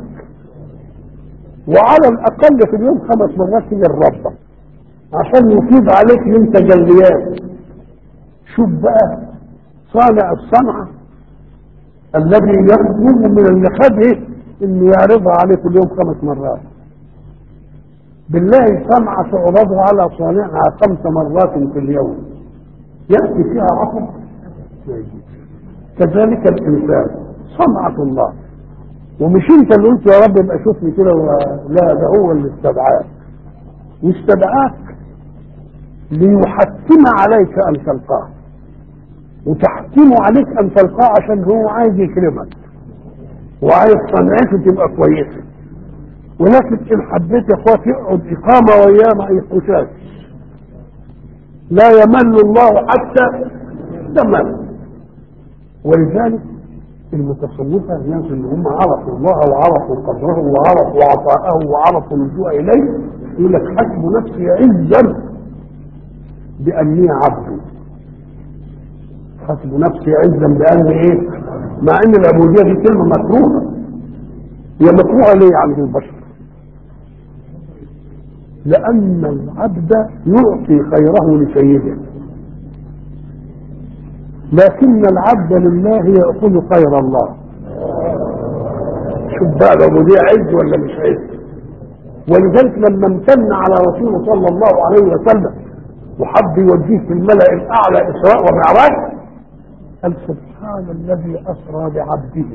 وعلى الاقل في اليوم خمس مرات تيجي ربك عشان يفيد عليك من تجليات شوف بقى صانع الصنعة الذي يخدم من اللي خده انه يعرضها عليه كل يوم خمس مرات بالله صنعة تعرضها على صانعها خمس مرات في اليوم يأتي فيها عقب كذلك الإنسان صنعة الله ومش انت اللي قلت يا رب يبقى شوفني كده لا ده هو اللي استدعاك واستدعاك ليحتم عليك ان تلقاه وتحتم عليك ان تلقاه عشان هو عايز يكرمك وعايز صنعته تبقى كويسه ولكن ان حبيت يا اخوات يقعد اقامه وياه ما يخشاش لا يمل الله حتى تمل ولذلك المتصوفة الناس اللي هم عرفوا الله وعرفوا قدره وعرفوا عطاءه وعرفوا اللجوء إليه يقول لك حسب نفسي عزا بأني عبد حسب نفسي عزا بأني إيه مع أن العبودية دي كلمة مكروهة هي مكروهة ليه عند البشر لأن العبد يعطي خيره لسيده لكن العبد لله يأخذ خير الله شوف بقى العبودية عز ولا مش عز ولذلك لما امتن على رسوله صلى الله عليه وسلم وحب يوديه في الملأ الأعلى إسراء ومعراج قال سبحان الذي أسرى بعبده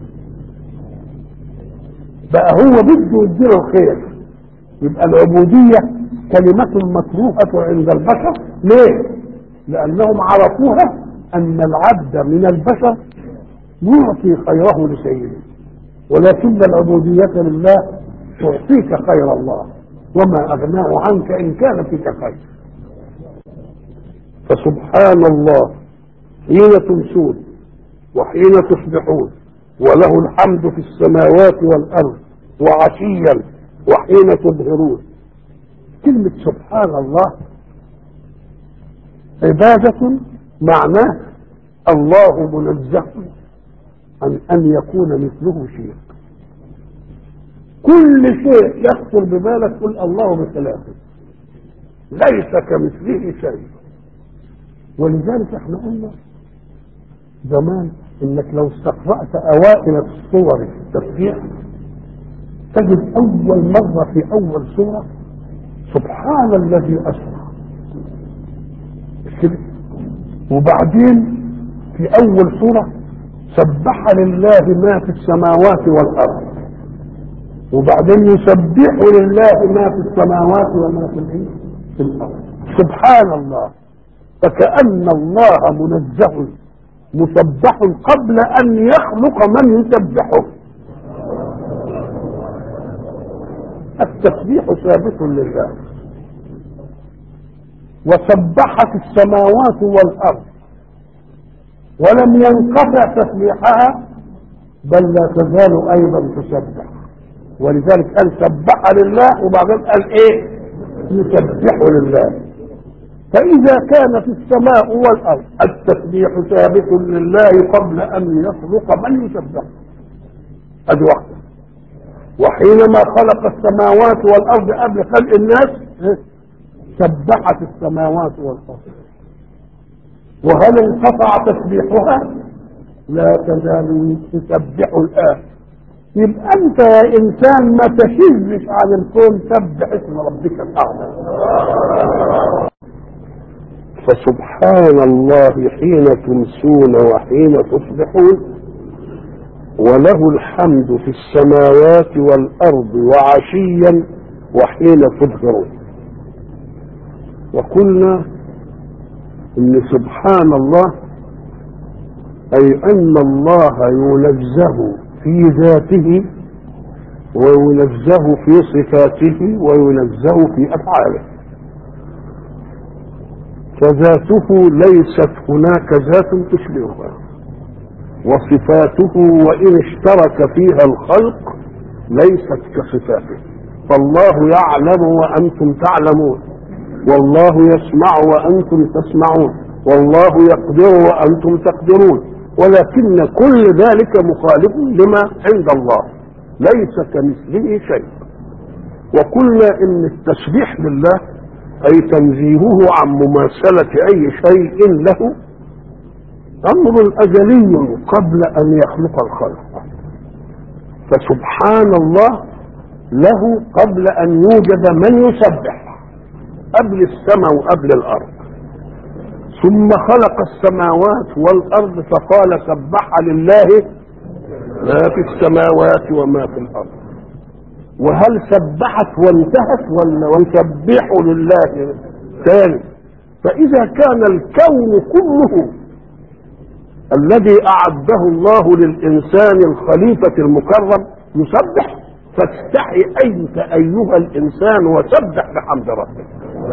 بقى هو بده يديله الخير يبقى العبودية كلمة مكروهة عند البشر ليه؟ لأنهم عرفوها أن العبد من البشر يعطي خيره لسيده ولكن العبودية لله تعطيك خير الله وما أغناه عنك إن كان فيك خير فسبحان الله حين تمسون وحين تصبحون وله الحمد في السماوات والأرض وعشيا وحين تظهرون كلمة سبحان الله عبادة معناه الله منزه عن أن يكون مثله شيء كل شيء يخطر ببالك قل الله بخلافه ليس كمثله شيء ولذلك احنا قلنا زمان انك لو استقرأت اوائل الصور في التسبيح تجد اول مرة في اول سورة سبحان الذي اسرى كده وبعدين في اول سورة سبح لله ما في السماوات والارض وبعدين يسبح لله ما في السماوات وما في الإيه؟ في الأرض سبحان الله فكأن الله منزه مسبح قبل أن يخلق من يسبحه التسبيح ثابت لله وسبحت السماوات والأرض ولم ينقطع تسبيحها بل لا تزال أيضا تسبح ولذلك قال سبح لله وبعدين قال ايه يسبح لله فإذا كان في السماء والأرض التسبيح ثابت لله قبل أن يخلق من يسبح هذه واحدة وحينما خلق السماوات والأرض قبل خلق الناس سبحت السماوات والأرض وهل انقطع تسبيحها لا تزال تسبح الآن يبقى انت يا انسان ما تشذش عن الكون سبح اسم ربك الاعلى فسبحان الله حين تمسون وحين تصبحون وله الحمد في السماوات والارض وعشيا وحين تظهرون وقلنا ان سبحان الله اي ان الله ينزه في ذاته وينزه في صفاته وينزه في افعاله فذاته ليست هناك ذات تشبهها وصفاته وان اشترك فيها الخلق ليست كصفاته فالله يعلم وانتم تعلمون والله يسمع وانتم تسمعون والله يقدر وانتم تقدرون ولكن كل ذلك مخالف لما عند الله ليس كمثله شيء وقلنا ان التسبيح لله اي تنزيهه عن مماثلة اي شيء له امر ازلي قبل ان يخلق الخلق فسبحان الله له قبل ان يوجد من يسبح قبل السماء وقبل الارض ثم خلق السماوات والارض فقال سبح لله ما في السماوات وما في الارض وهل سبحت وانتهت ولا ويسبح لله ثاني فاذا كان الكون كله الذي اعده الله للانسان الخليفه المكرم يسبح فاستحي انت ايها الانسان وسبح بحمد ربك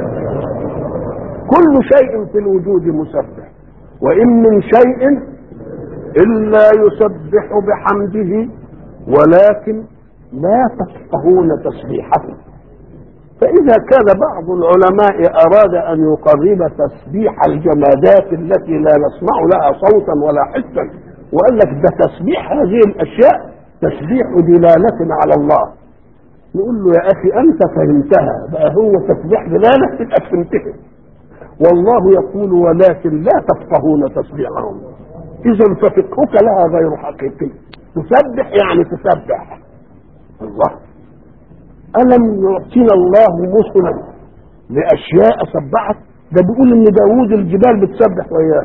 كل شيء في الوجود مسبح وان من شيء الا يسبح بحمده ولكن لا تفقهون تسبيحه فاذا كان بعض العلماء اراد ان يقرب تسبيح الجمادات التي لا نسمع لها صوتا ولا حسا وقال لك ده تسبيح هذه الاشياء تسبيح دلاله على الله نقول له يا اخي انت فهمتها بقى هو تسبيح دلاله تبقى فهمتها والله يقول ولكن لا تفقهون تسبيحهم اذا ففقهك لها غير حقيقي تسبح يعني تسبح الله الم يعطينا الله مثلا لاشياء سبحت ده بيقول ان داوود الجبال بتسبح وياه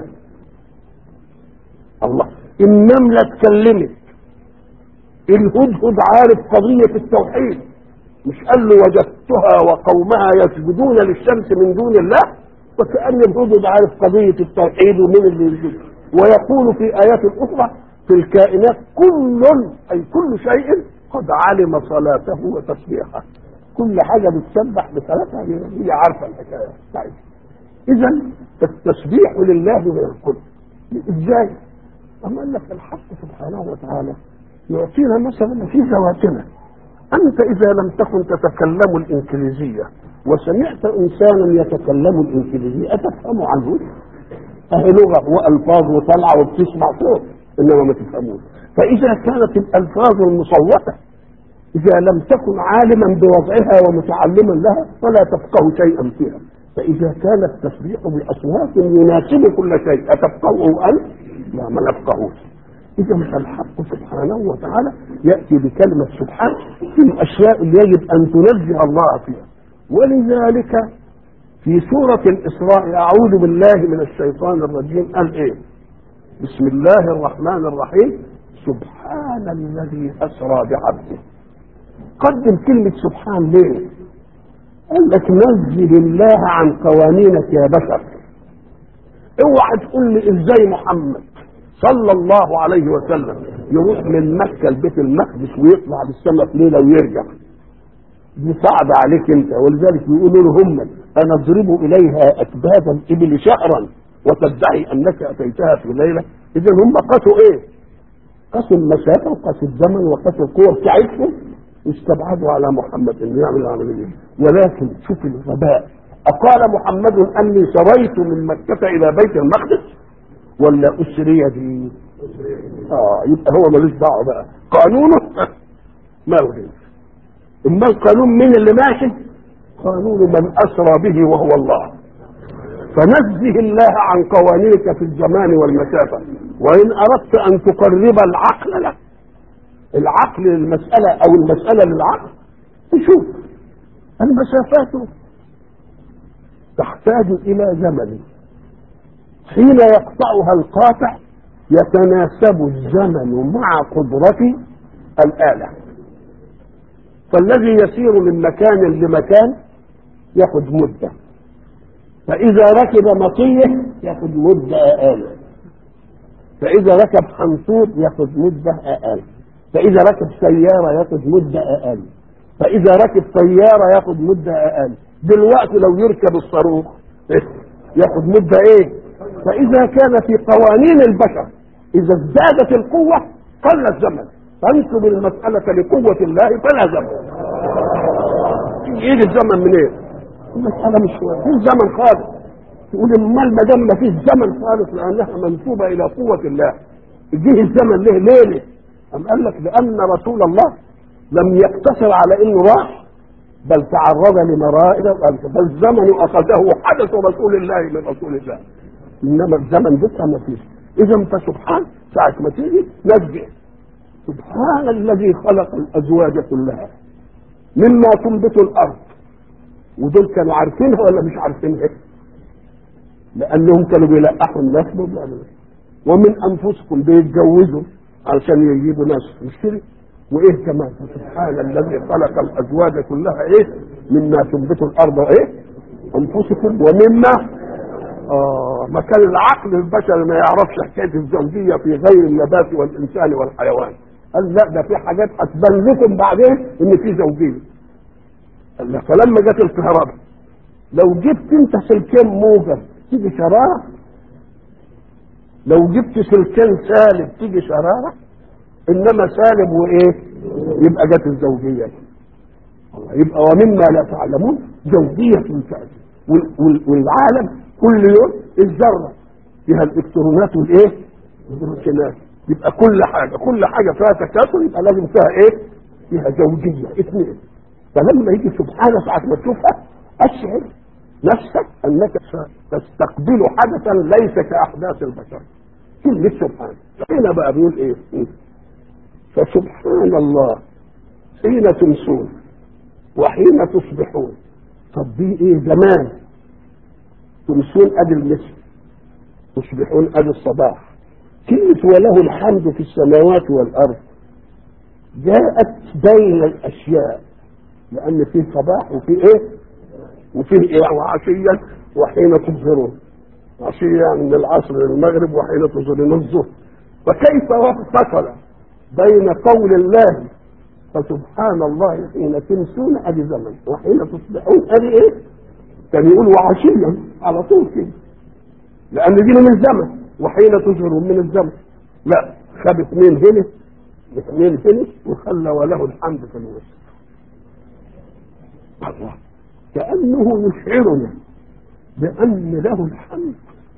الله النمله اتكلمت الهدهد عارف قضيه التوحيد مش قال له وجدتها وقومها يسجدون للشمس من دون الله وكأن الهدهد عارف قضية التوحيد ومن اللي يسجد ويقول في آيات أخرى في الكائنات كل أي كل شيء قد علم صلاته وتسبيحه كل حاجة بتسبح بصلاتها هي عارفة الحكاية طيب إذا التسبيح لله من الكل إزاي؟ أما قال لك الحق سبحانه وتعالى يعطينا مثلا في ذواتنا أنت إذا لم تكن تتكلم الإنجليزية وسمعت إنسانا يتكلم الإنجليزية أتفهم عنه؟ أهي لغة وألفاظ وطلعة وبتسمع صوت إنما ما تفهموش فإذا كانت الألفاظ المصوتة إذا لم تكن عالما بوضعها ومتعلما لها فلا تفقه شيئا فيها فإذا كان التسبيح بأصوات يناسب كل شيء أتفقهه أنت؟ لا ما نفقهوش إذا الحق سبحانه وتعالى يأتي بكلمة سبحان في الأشياء اللي يجب أن تنزه الله فيها ولذلك في سورة الإسراء أعوذ بالله من الشيطان الرجيم قال إيه بسم الله الرحمن الرحيم سبحان الذي أسرى بعبده قدم كلمة سبحان ليه قال لك نزل الله عن قوانينك يا بشر اوعى تقول لي ازاي محمد صلى الله عليه وسلم يروح من مكة لبيت المقدس ويطلع للسماء في ليلة ويرجع دي صعبة عليك انت ولذلك يقولوا له هم انا اضرب اليها اكباد الابل شهرا وتدعي انك اتيتها في ليلة اذا هم قاسوا ايه قاسوا المسافة وقاسوا الزمن وقاسوا القوة بتاعتهم واستبعدوا على محمد انه يعمل العملية ولكن شوف الغباء اقال محمد اني سريت من مكة الى بيت المقدس ولا اسري به اه يبقى هو ملوش دعوه بقى قانونه ما وجد اما القانون مين اللي ماشي قانون من اسرى به وهو الله فنزه الله عن قوانينك في الزمان والمسافة وإن أردت أن تقرب العقل لك العقل للمسألة أو المسألة للعقل تشوف المسافات تحتاج إلى زمن حين يقطعها القاطع يتناسب الزمن مع قدرة الآلة فالذي يسير من مكان لمكان ياخذ مدة فإذا ركب مطية ياخذ مدة أقل فإذا ركب حنطور ياخذ مدة أقل فإذا ركب سيارة ياخذ مدة أقل فإذا ركب طيارة ياخذ مدة أقل دلوقتي لو يركب الصاروخ ياخذ مدة إيه؟ فإذا كان في قوانين البشر إذا ازدادت القوة قل الزمن فانسب المسألة لقوة الله فلا زمن يجي الزمن منين؟ إيه؟ المسألة مش في زمن خالص تقول امال ما دام ما فيش زمن خالص لأنها منسوبة إلى قوة الله جه الزمن ليه ليه؟ أم قال لك لأن رسول الله لم يقتصر على إنه راح بل تعرض لمرائد فالزمن أخذه حدث رسول الله من رسول الله إنما الزمن ده ما فيش إذا فسبحان ساعة ما تيجي نرجع سبحان الذي خلق الأزواج كلها مما تنبت الأرض ودول كانوا عارفينها ولا مش عارفينها لانهم كانوا بيلقحوا الناس بيعملوا ومن انفسكم بيتجوزوا علشان يجيبوا ناس مش كده وايه كمان سبحان الذي خلق الازواج كلها ايه مما تنبت الارض ايه انفسكم ومما آه ما كان العقل البشري ما يعرفش حكايه الزوجيه في غير النبات والانسان والحيوان قال لا ده في حاجات هتبان لكم بعدين ان في زوجيه قال له فلما جت الكهرباء لو جبت انت سلكين موجب تيجي شرارة لو جبت سلكين سالب تيجي شرارة انما سالب وايه يبقى جت الزوجية الله يبقى ومما لا تعلمون زوجية تأتي والعالم كل يوم الذرة فيها الالكترونات والايه البروتينات يبقى كل حاجة كل حاجة فيها تكاثر يبقى لازم فيها ايه فيها زوجية اثنين فلما يجي سبحانه ساعة ما تشوفها أشعر نفسك أنك تستقبل حدثا ليس كأحداث البشر كلمة سبحان هنا بقى بيقول إيه فسبحان الله حين تمسون وحين تصبحون طب دي إيه زمان تمسون أدي المسك تصبحون أدي الصباح كلمة وله الحمد في السماوات والأرض جاءت بين الأشياء لان فيه صباح وفيه ايه وفيه ايه وعشيا وحين تظهرون عشيا من العصر للمغرب وحين تظهرون الظهر وكيف اتصل بين قول الله فسبحان الله حين تمسون ادي زمن وحين تصبحون ادي ايه كان يقول وعشيا على طول كده لان دي من الزمن وحين تظهرون من الزمن لا خد اثنين هنا اثنين هنا وخلى وله الحمد في الوسط الله كأنه يشعرنا بأن له الحمد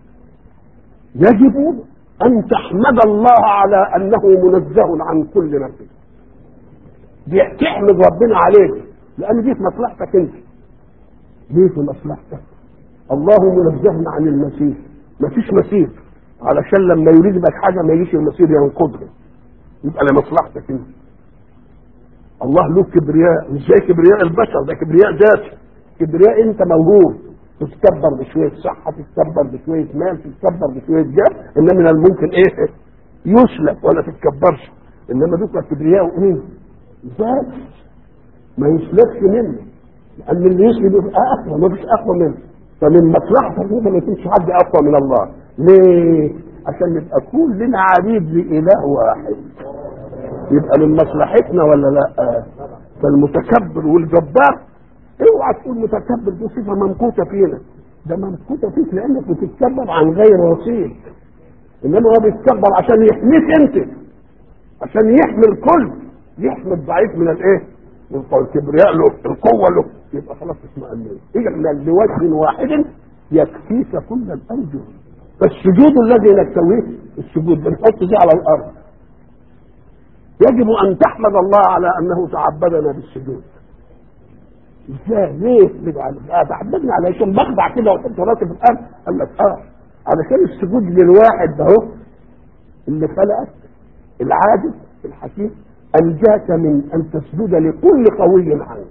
يجب أن تحمد الله على أنه منزه عن كل نفس دي تحمد ربنا عليه لأن دي في مصلحتك أنت دي في مصلحتك الله منزه عن المسير مفيش مسير علشان لما يريد بك حاجة ما يجيش المسير ينقضه يبقى لمصلحتك انت الله له كبرياء مش زي كبرياء البشر ده كبرياء ذاتي كبرياء انت موهوب تتكبر بشويه صحه تتكبر بشويه مال تتكبر بشويه جاه انما من الممكن ايه يسلب ولا تتكبرش انما دوك كبرياء ايه ذات ما يسلبش منه لان اللي يسلب يبقى اقوى ما فيش اقوى منه فمن مصلحتك انت ما يكونش حد اقوى من الله ليه؟ عشان نبقى كلنا عبيد لاله واحد يبقى من مصلحتنا ولا لا؟ فالمتكبر والجبار اوعى تقول متكبر دي صفه ممقوته فينا ده ممقوته فيك لانك بتتكبر عن غير وسيل انما هو بيتكبر عشان يحميك انت عشان يحمي الكل يحمي الضعيف من الايه؟ من الكبرياء له القوه له يبقى خلاص اطمئنين اجعل لوجه واحد يكفيك كل الارجل فالسجود الذي نكتويه السجود بنحط دي على الارض يجب ان تحمد الله على انه تعبدنا بالسجود ازاي ليه اه تعبدنا على عشان بخضع كده واحط راسي في الارض قال لك اه علشان السجود للواحد ده هو اللي خلقك العادل الحكيم انجاك من ان تسجد لكل قوي عنك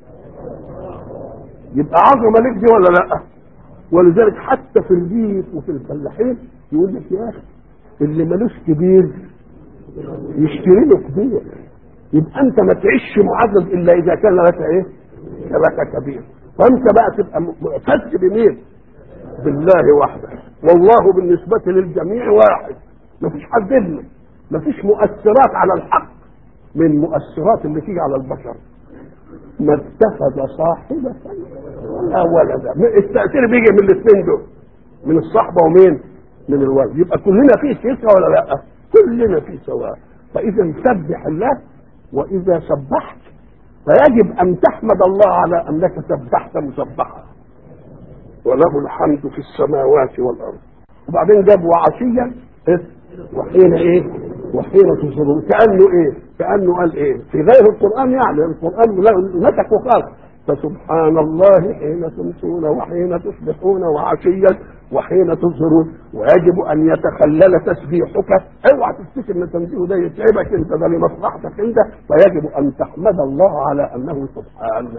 يبقى عظمه لك دي ولا لا ولذلك حتى في البيت وفي الفلاحين يقول لك يا اخي اللي ملوش كبير يشتري له كبير يبقى انت ما تعيش معزز الا اذا كان لك ايه لك كبير فانت بقى تبقى معتز بمين بالله وحده والله بالنسبة للجميع واحد ما فيش حد ابنه ما فيش مؤثرات على الحق من مؤثرات اللي تيجي على البشر ما اتخذ صاحبة ولا ولدا التأثير بيجي من الاثنين دول من الصحبة ومين من الولد يبقى كلنا فيه شركة ولا لا كلنا فيه سواء فإذا سبح الله وإذا سبحت فيجب أن تحمد الله على أنك سبحت مسبحا وله الحمد في السماوات والأرض وبعدين جاب وعشيا إيه؟ وحين ايه وحين تصبرون كأنه ايه كأنه قال ايه في غير القرآن يعني القرآن له نسك وقال فسبحان الله حين تمسون وحين تصبحون وعشيا وحين تظهرون ويجب ان يتخلل تسبيحك اوعى تفتكر ان تنزيه ده يتعبك انت ده لمصلحتك انت فيجب ان تحمد الله على انه سبحانه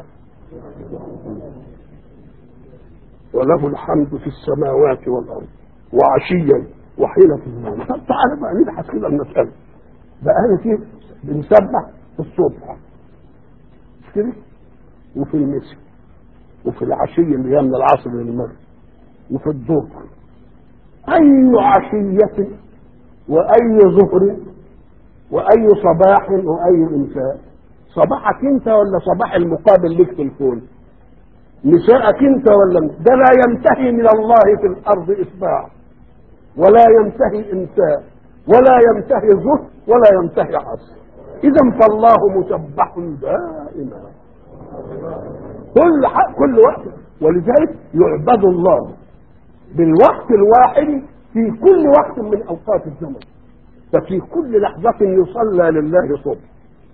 وله الحمد في السماوات والارض وعشيا وحين تظهرون تعالى بقى نبحث كده المساله بقى انا في بنسبح في الصبح مش كده وفي المساء وفي العشي اللي هي من العصر للمغرب وفي الظهر اي عشيه واي ظهر واي صباح واي مساء صباحك انت ولا صباح المقابل لك في الكون مساءك انت ولا ده لا ينتهي من الله في الارض اصباح ولا ينتهي امساء ولا ينتهي ظهر ولا ينتهي عصر اذا فالله مسبح دائما كل حق كل وقت ولذلك يعبد الله بالوقت الواحد في كل وقت من اوقات الزمن ففي كل لحظة يصلى لله صبح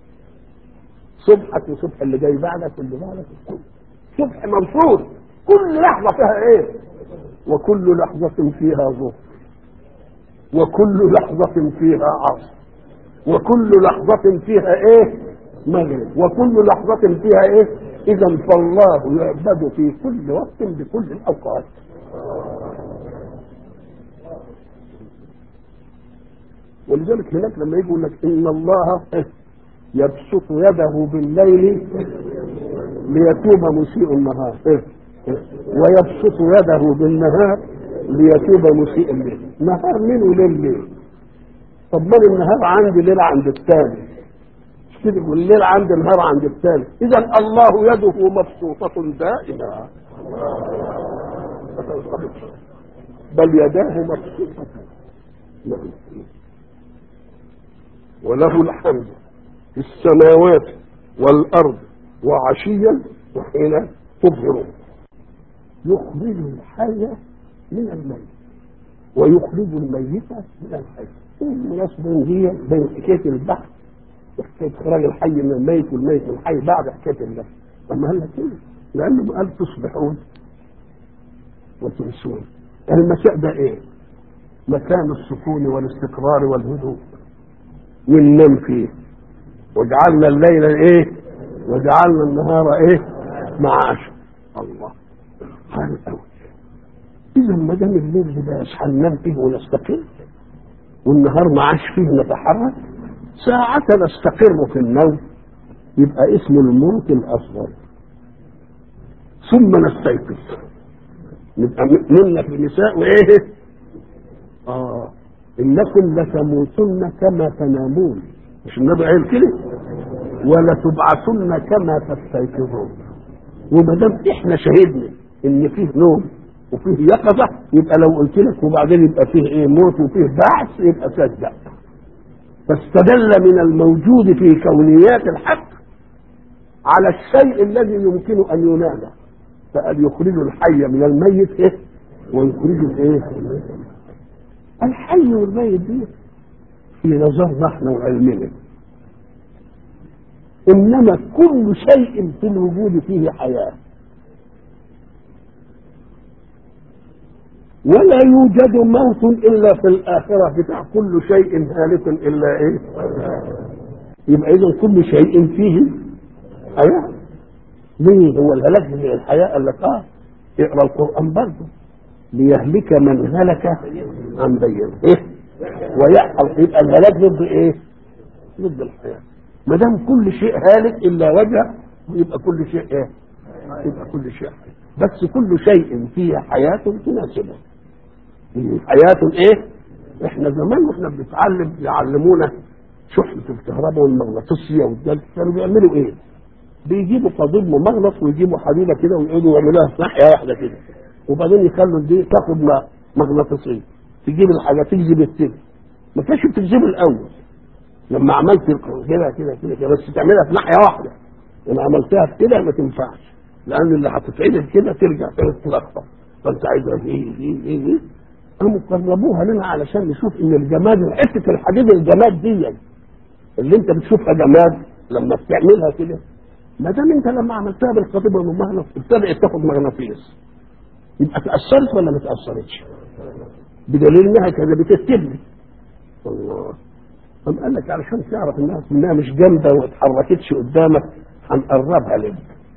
صبحك وصبح اللي جاي بعدك واللي بعدك الكل صبح مبسوط كل لحظة فيها ايه وكل لحظة فيها ظهر وكل لحظة فيها عصر وكل لحظة فيها ايه مغرب وكل لحظة فيها ايه اذا فالله يعبد في كل وقت بكل الاوقات ولذلك هناك لما يجي يقول لك ان الله يبسط يده بالليل ليتوب مسيء النهار ويبسط يده بالنهار ليتوب مسيء الليل نهار مين وليل ليه طب ما النهار عندي ليل عند الثاني مش كده والليل عندي نهار عند الثاني اذا الله يده مبسوطة دائما بل يداه مبسوطة وله الحمد في السماوات والأرض وعشيا وحين تظهرون يخرج الحي من الميت ويخرج الميت من الحي المناسبة هي بين حكاية البحث وحكاية إخراج الحي من الميت والميت من الحي بعد حكاية البحث أما قال لك إيه؟ لأنه قال تصبحون وتمسون المساء ده إيه؟ مكان السكون والاستقرار والهدوء وننام فيه وجعلنا الليل ايه وجعلنا النهار ايه معاشا الله حال قوي اذا ما دام الليل ده هننام فيه ونستقر والنهار معاش فيه نتحرك ساعة نستقر في النوم يبقى اسمه الموت الاصغر ثم نستيقظ نبقى منا في النساء وايه اه انكم لتموتن كما تنامون مش النبي قال كده ولتبعثن كما تستيقظون وما دام احنا شهدنا ان فيه نوم وفيه يقظه يبقى لو قلت لك وبعدين يبقى فيه ايه موت وفيه بعث يبقى صدق فاستدل من الموجود في كونيات الحق على الشيء الذي يمكن ان ينادى فقال يخرج الحي من الميت ايه ويخرج الايه الحي والميت دي في نظرنا احنا وعلمنا انما كل شيء في الوجود فيه حياه ولا يوجد موت الا في الاخره بتاع كل شيء هالك الا ايه يبقى اذا كل شيء فيه حياه ليه هو الهلاك من الحياه قال لك اه اقرا القران برضه ليهلك من هلك عن بينه ايه ويحصل يبقى الهلاك ضد ايه ضد الحياه ما دام كل شيء هالك الا وجهه يبقى كل شيء ايه يبقى كل شيء حي. بس كل شيء فيه حياه تناسبه حياه ايه احنا زمان واحنا بنتعلم يعلمونا شحنة الكهرباء والمغناطيسية والجلد كانوا بيعملوا ايه؟ بيجيبوا قضيب ممغنط ويجيبوا حديدة كده ويقعدوا يعملوها في ناحية واحدة كده وبعدين يخلوا دي تاخد مغناطيسية تجيب الحاجة تجذب التاني ما كانش بتجذب الأول لما عملت كده كده كده كده بس تعملها في ناحية واحدة لما عملتها في كده ما تنفعش لأن اللي هتتعدل كده ترجع تاني تتلخبط فأنت عايزها ايه ايه ايه ايه قاموا قربوها لنا علشان نشوف ان الجماد حته الحديد الجماد دي اللي انت بتشوفها جماد لما بتعملها كده ما دام انت لما عملتها بالقضيب والمهنط ابتدات تاخد مغناطيس يبقى تاثرت ولا ما تاثرتش؟ بدليل انها كده بتتبني الله قام قال لك علشان تعرف انها انها مش جامده وما اتحركتش قدامك هنقربها لك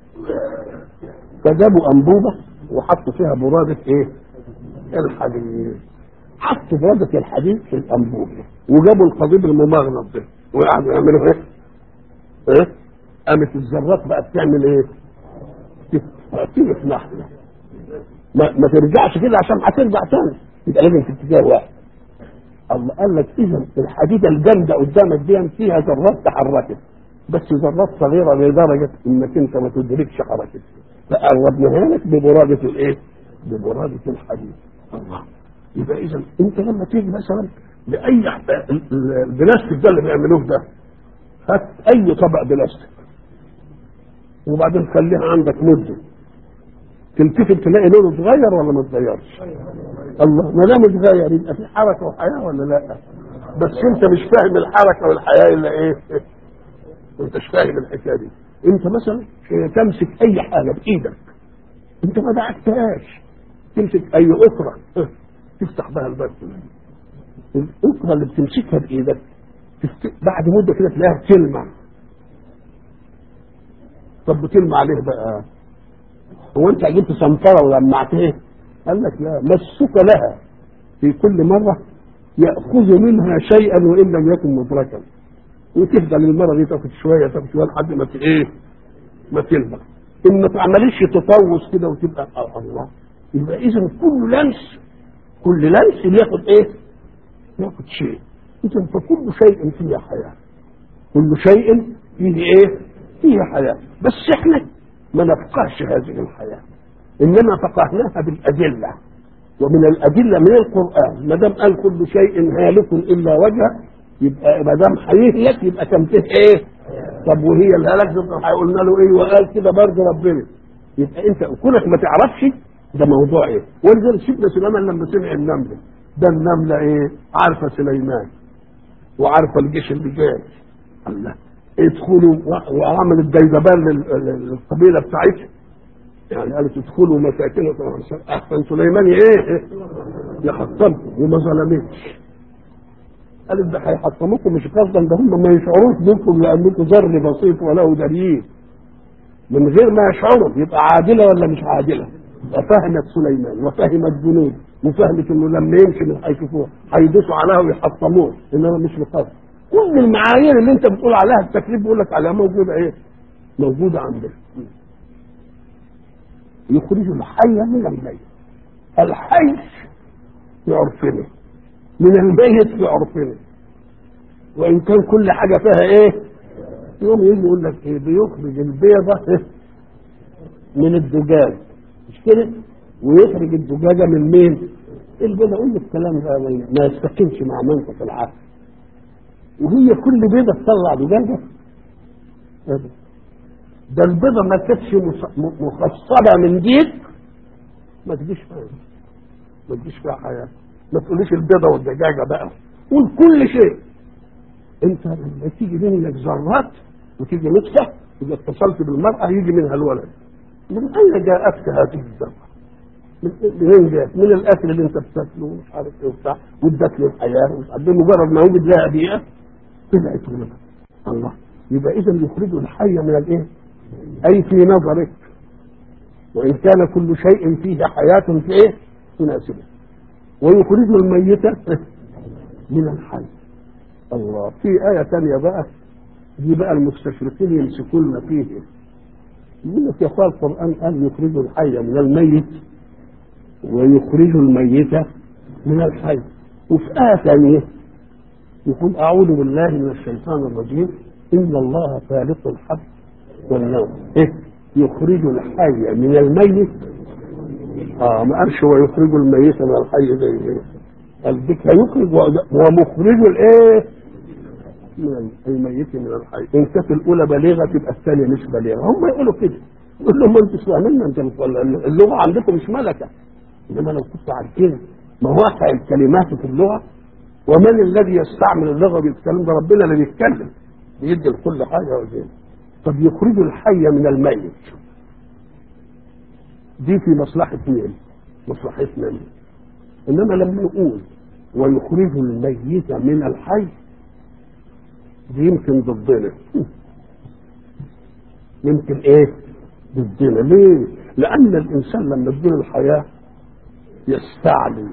فجابوا انبوبه وحطوا فيها براده ايه؟ الحديد حطوا برادة الحديد في الأنبوبة وجابوا القضيب الممغنط ده وقعدوا يعملوا ايه؟ ايه؟ قامت الذرات بقى بتعمل ايه؟ تيجي في ناحية ما, ما ترجعش كده عشان هترجع تاني يبقى لازم في اتجاه واحد الله قال لك اذا الحديده الجامده قدامك دي فيها ذرات تحركت بس ذرات صغيره لدرجه انك انت ما تدركش حركتها فقربناها لك ببراده الايه؟ ببراده الحديد الله يبقى اذا انت لما تيجي مثلا لاي البلاستيك ده اللي بيعملوه ده هات اي طبق بلاستيك وبعدين خليها عندك مده تلتفت تلاقي لونه اتغير ولا ما اتغيرش الله ما دام اتغير يبقى في حركه وحياه ولا لا بس انت مش فاهم الحركه والحياه الا ايه انت مش فاهم الحكايه دي انت مثلا تمسك اي حاجه بايدك انت ما دعكتهاش تمسك اي اخرى تفتح بها الباب الاخرى اللي بتمسكها بايدك تفت... بعد مده كده تلاقيها بتلمع طب بتلمع ليه بقى هو انت جبت سمطره ولمعتها قال لك لا مسك لها في كل مره ياخذ منها شيئا وان لم يكن مدركا وتفضل المره دي تاخد شويه تاخد شويه لحد ما ايه ما تلمع ان ما تعملش تطوس كده وتبقى آه الله يبقى اذا كل لمس كل لمس بياخد ايه؟ ياخد شيء اذا فكل شيء فيه حياه كل شيء فيه ايه؟ فيه حياه بس احنا ما نفقهش هذه الحياه انما فقهناها بالادله ومن الادله من القران ما دام قال كل شيء هالك الا وجهه يبقى ما دام هيهلك يبقى كان فيه ايه؟ طب وهي الهلاك قلنا له ايه وقال كده برضه ربنا يبقى انت كونك ما تعرفش ده موضوع ايه ولذلك سيدنا سليمان لما سمع النمله ده النمله ايه عارفه سليمان وعارفه الجيش اللي جاي الله ادخلوا وعمل الديدبان للقبيله بتاعتها يعني قالت ادخلوا مساكنكم احسن سليمان ايه يحطمكم وما ظلمتش قالت ده هيحطموكم مش قصدا ده هم ما يشعروش بكم لانكم ذر بسيط وله دليل من غير ما يشعروا يبقى عادله ولا مش عادله يبقى فهمت سليمان وفهمت جنود وفهمت انه لما يمشي من هيشوفوه هيدوسوا عليها ويحطموه انما مش بقصد كل المعايير اللي انت بتقول عليها التكليف بيقول لك عليها موجوده ايه موجودة عندنا يخرج الحي من الميت الحي في عرفنا من الميت في عرفنا وإن كان كل حاجة فيها إيه يوم يجي يقول لك إيه بيخرج البيضة إيه؟ من الدجاج مش كده ويخرج الدجاجة من مين البيضة قول الكلام ده ما يستقيمش مع منطق العقل وهي كل بيضة تطلع دجاجة أبدا ده البيضة ما كانتش مخصبة من ديك ما تجيش فيها ما تجيش فيها حياة ما تقوليش البيضة والدجاجة بقى قول كل شيء انت لما تيجي منك ذرات وتيجي نطفة اذا اتصلت بالمرأة يجي منها الولد من اين جاءتك هذه الذرة؟ منين جاءت؟ من الاكل اللي انت بتاكله ومش عارف ايه وبتاع وادت له الحياه ومش عارف بمجرد ما وجد لها بيئه طلعت ولد الله يبقى اذا يخرج الحي من الايه؟ اي في نظرك وان كان كل شيء فيه حياه في ايه؟ تناسبه ويخرج الميت من الحي الله في آية ثانية بقى دي بقى المستشرقين يمسكون فيه يقول لك يا اخوان القرآن قال يخرج الحي من الميت ويخرج الميت من الحي وفي آية ثانية يقول أعوذ بالله من الشيطان الرجيم إن الله خالق الحب والنوم إيه؟ يخرج الحي من الميت اه ما قالش هو يخرج الميت من الحي زي ايه قال بك هيخرج ومخرج الايه من الميت من الحي ان كانت الاولى بالغه تبقى الثانيه مش بالغه هم يقولوا كده يقول لهم انتوا مش فاهمين انت اللغه عندكم مش ملكه انما لو كنتوا عارفين مواقع الكلمات في اللغه ومن الذي يستعمل اللغه بيتكلم ده ربنا اللي بيتكلم بيدي لكل حاجه وزين طب يخرج الحي من الميت دي في مصلحة مين؟ مصلحتنا مين؟ إنما لما يقول ويخرج الميت من الحي دي يمكن ضدنا يمكن ايه؟ ضدنا ليه؟ لأن الإنسان لما تجيله الحياة يستعلي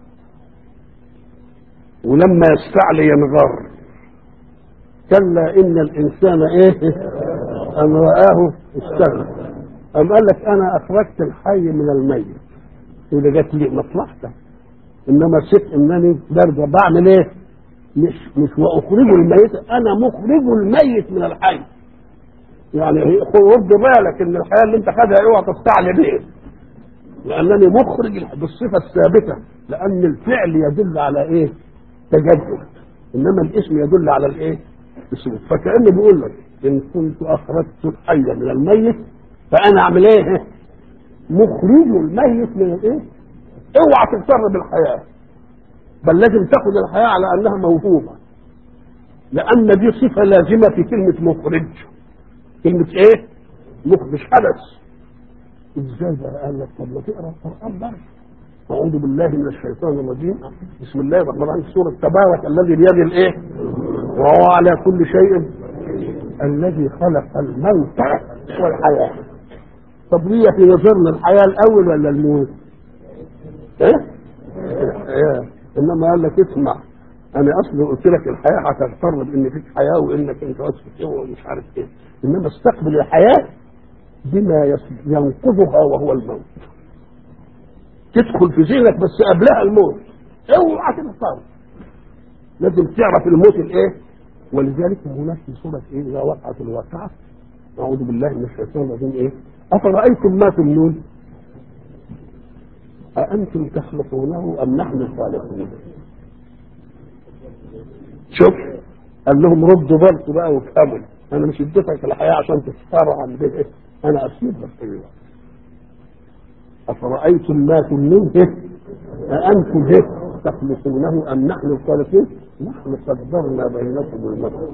ولما يستعلي ينغر كلا إن الإنسان إيه؟ أن رآه استغنى أم قال لك أنا أخرجت الحي من الميت إذا جات لي مصلحتك إنما شئت إنني برجع بعمل إيه؟ مش مش وأخرج الميت أنا مخرج الميت من الحي يعني رد بالك إن الحياة اللي أنت خدها اوعى تستعلي بيه لأنني مخرج بالصفة الثابتة لأن الفعل يدل على إيه؟ تجدد إنما الاسم يدل على الإيه؟ السلوك فكأنه بيقول لك إن كنت أخرجت الحي من الميت فانا اعمل ايه مخرج الميت من الايه اوعى تغتر بالحياه بل لازم تاخذ الحياه على انها موهوبه لان دي صفه لازمه في كلمه مخرج كلمه ايه مخرج مش حدث ازاي بقى قال لك طب ما تقرا القران بقى أعوذ بالله من الشيطان الرجيم بسم الله الرحمن الرحيم سورة تبارك الذي بيده الإيه؟ وهو على كل شيء الذي خلق الموت والحياة طب هي في نظرنا الحياة الأول ولا الموت؟ إيه؟ الحياة إنما قال لك اسمع أنا أصلي قلت لك الحياة هتغتر بإن فيك حياة وإنك أنت أصلك ومش عارف إيه إنما استقبل الحياة بما ينقذها وهو الموت تدخل في ذهنك بس قبلها الموت اوعى تغتر لازم تعرف الموت الايه ولذلك هناك في سورة ايه اذا وقعت الواقعة اعوذ بالله من الشيطان الرجيم ايه افرأيتم ما تمنون أأنتم تخلقونه أم نحن الخالقون شوف قال لهم ردوا بالكم بقى وافهموا أنا مش اديتك الحياة عشان تختاروا عن ده إيه؟ أنا أسيب لك إيه أفرأيتم ما تمنون أأنتم إيه تخلقونه أم نحن الخالقون نحن قدرنا بينكم الموت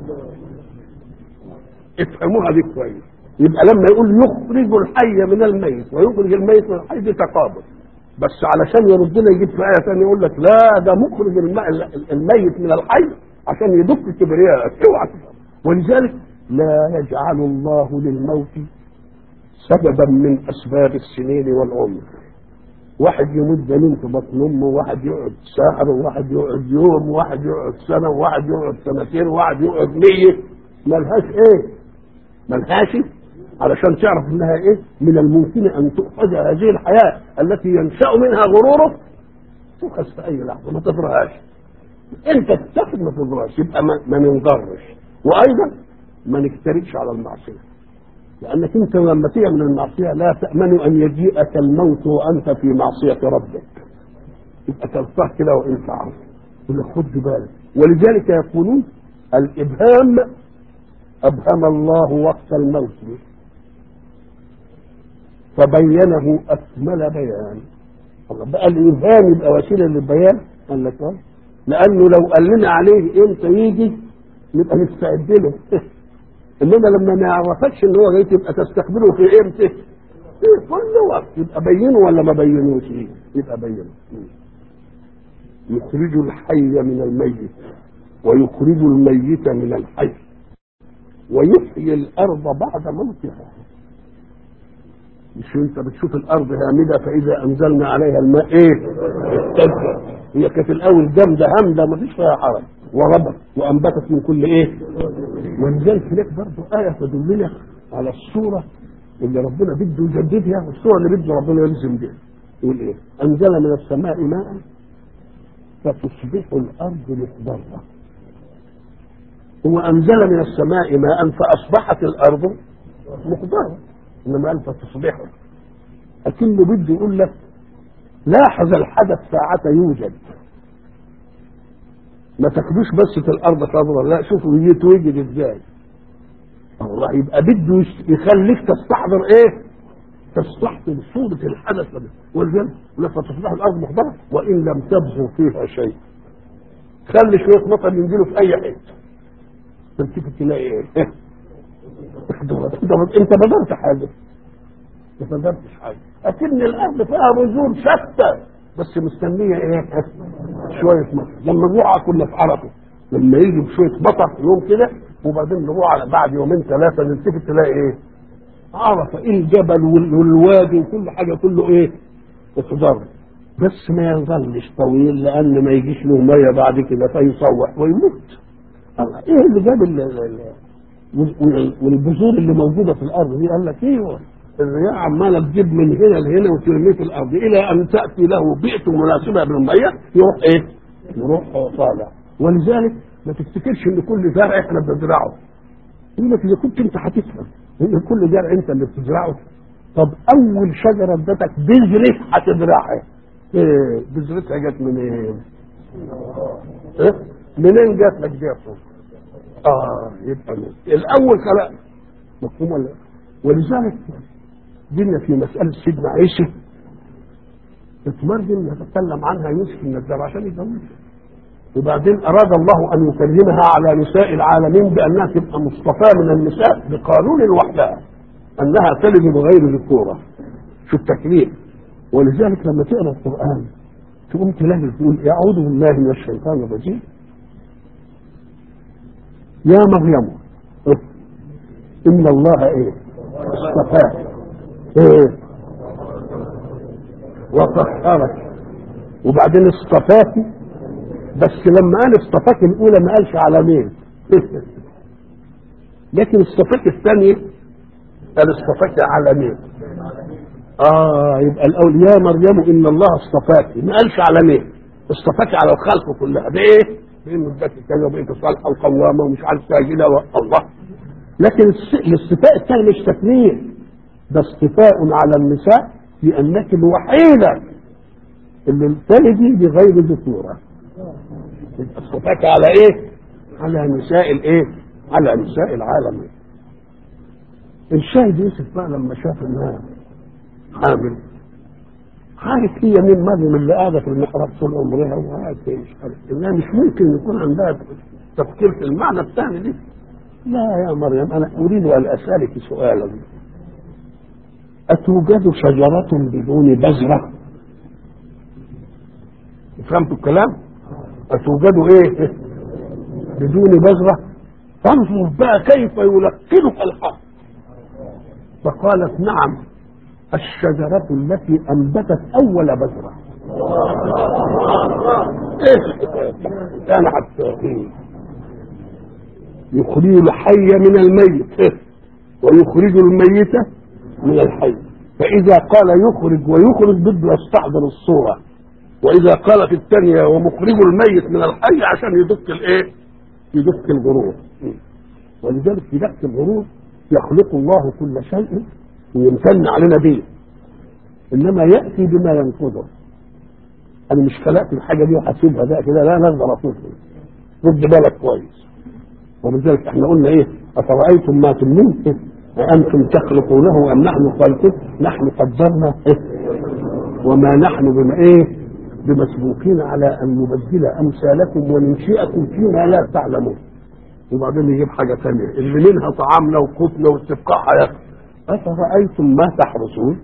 افهموها دي كويس يبقى لما يقول يخرج الحي من الميت ويخرج الميت من الحي دي تقابل بس علشان يرد لنا يجيب في آية ثانية يقول لك لا ده مخرج الميت من الحي عشان يدق كبرياءك اوعى ولذلك لا يجعل الله للموت سببا من اسباب السنين والعمر واحد يموت جنين في بطن امه وواحد يقعد شهر وواحد يقعد يوم وواحد يقعد سنه وواحد يقعد سنتين وواحد يقعد مية ملهاش ايه؟ ملهاش علشان تعرف انها ايه من الممكن ان تؤخذ هذه الحياه التي ينشا منها غروره تؤخذ في اي لحظه ما تضرهاش انت تتخذ ما تضرهاش يبقى ما, ما ننضرش وايضا ما نكترثش على المعصيه لانك انت لما تعمل المعصيه لا تامن ان يجيئك الموت وانت في معصيه ربك يبقى تلقاه كده وانت عارف يقول لك خد بالك ولذلك يقولون الابهام ابهم الله وقت الموت فبينه اكمل بيان الله بقى الابهام يبقى وسيله للبيان قال لك اه لانه لو قال لنا عليه امتى يجي نبقى نستعد له انما لما ما يعرفكش ان هو جاي تبقى تستقبله في امتى في كل وقت يبقى بينه ولا ما بينوش يبقى بينه يخرج الحي من الميت ويخرج الميت من الحي ويحيي الارض بعد موتها مش انت بتشوف الارض هامده فاذا انزلنا عليها الماء ايه اهتزت هي كانت الاول جامده هامده ما فيش فيها حرج وربت وانبتت من كل ايه ولذلك هناك برضه ايه تدلنا على الصوره اللي ربنا بده يجددها والصوره اللي بده ربنا يلزم بها يقول ايه انزل من السماء ماء فتصبح الارض مخضره هو انزل من السماء ماء فاصبحت الارض مخضره انما قال فتصبحوا اكنه بده يقول لك لاحظ الحدث ساعة يوجد ما تاخدوش بس في الارض خضراء لا شوفوا يتوجد ازاي الله يبقى بده يخليك تستحضر ايه تستحضر صورة الحدث ولذلك فتصبح الارض مخضرة وان لم تبذر فيها شيء خلي شوية مطر ينزلوا في اي حتة تلتفت تلاقي ايه انت بذرت حاجه ما بذرتش حاجه اكن الارض فيها بذور شتى بس مستنيه ايه شويه مطر لما نروح كنا في عرفه لما يجي بشويه مطر يوم كده وبعدين نروح على بعد يومين ثلاثه نلتفت تلاقي ايه عرفه ايه الجبل والوادي وكل حاجه كله ايه اخضر بس ما يظلش طويل لان ما يجيش له ميه بعد كده فيصوح ويموت الله ايه اللي جاب والبذور اللي موجوده في الارض دي قال لك ايوه الرياح عماله تجيب من هنا لهنا وترميه في الارض الى ان تاتي له بيئه مناسبه بالميه يروح ايه؟ يروح طالع ولذلك ما تفتكرش ان كل زرع احنا بنزرعه يقول لك اذا كنت انت هتفهم ان كل زرع انت اللي بتزرعه طب اول شجره ادتك بذره هتزرعها ايه بذرتها جت من ايه؟ ايه؟ منين جات لك دي اه يبقى من. الاول خلق مفهوم ولا ولذلك جينا في مساله سيدنا عيسى اتمرجم نتكلم عنها يوسف النجار عشان يزوجها وبعدين اراد الله ان يكلمها على نساء العالمين بانها تبقى مصطفاه من النساء بقانون وحدها انها تلد بغير ذكوره شو التكليف ولذلك لما تقرا القران تقوم تلاقي تقول اعوذ بالله من الشيطان الرجيم يا مريم ان الله ايه اصطفاك ايه وطهرك وبعدين اصطفاك بس لما قال اصطفاك الاولى ما قالش على مين لكن اصطفاك الثانيه قال اصطفاك على مين اه يبقى الاول يا مريم ان الله اصطفاك ما قالش على مين اصطفاك على الخلق كلها بايه بانه اداك كذا وبقيت صالحه وقوامه ومش عارف ساجده الله لكن الاصطفاء الثاني مش تكرير ده اصطفاء على النساء لانك الوحيده اللي تلدي بغير ذكوره اصطفاك على ايه؟ على نساء الايه؟ على نساء العالم الشاهد يوسف بقى لما شاف انها حامل عارف هي مين مريم اللي قاعده في المحراب طول عمرها وقاعد مش عارف انها مش ممكن يكون عندها تفكير في المعنى الثاني دي لا يا مريم انا اريد ان اسالك سؤالا اتوجد شجره بدون بذره فهمتوا الكلام اتوجد ايه بدون بذره فانظر بقى كيف يلقنك الحق فقالت نعم الشجرة التي أنبتت أول بذرة إيش كان حتى يخرج الحي من الميت ويخرج الميت من الحي فإذا قال يخرج ويخرج بده يستحضر الصورة وإذا قال في الثانية ومخرج الميت من الحي عشان يدق الإيه؟ يدق الغرور ولذلك في دق الغرور يخلق الله كل شيء ويمتن علينا به إنما يأتي بما ينقضه أنا مش خلقت الحاجة دي وهسيبها بقى كده لا نقدر أطلبها رد بالك كويس ولذلك احنا قلنا ايه افرايتم ما تمنون إيه؟ أأنتم تخلقونه أم نحن خالقون نحن قدرنا إيه؟ وما نحن بما إيه بمسبوقين على أن نبدل أمثالكم وننشئكم فيما لا تعلمون وبعدين يجيب حاجة ثانية اللي منها طعامنا وقوتنا واستبقاء حياتنا أفرأيتم ما تحرسون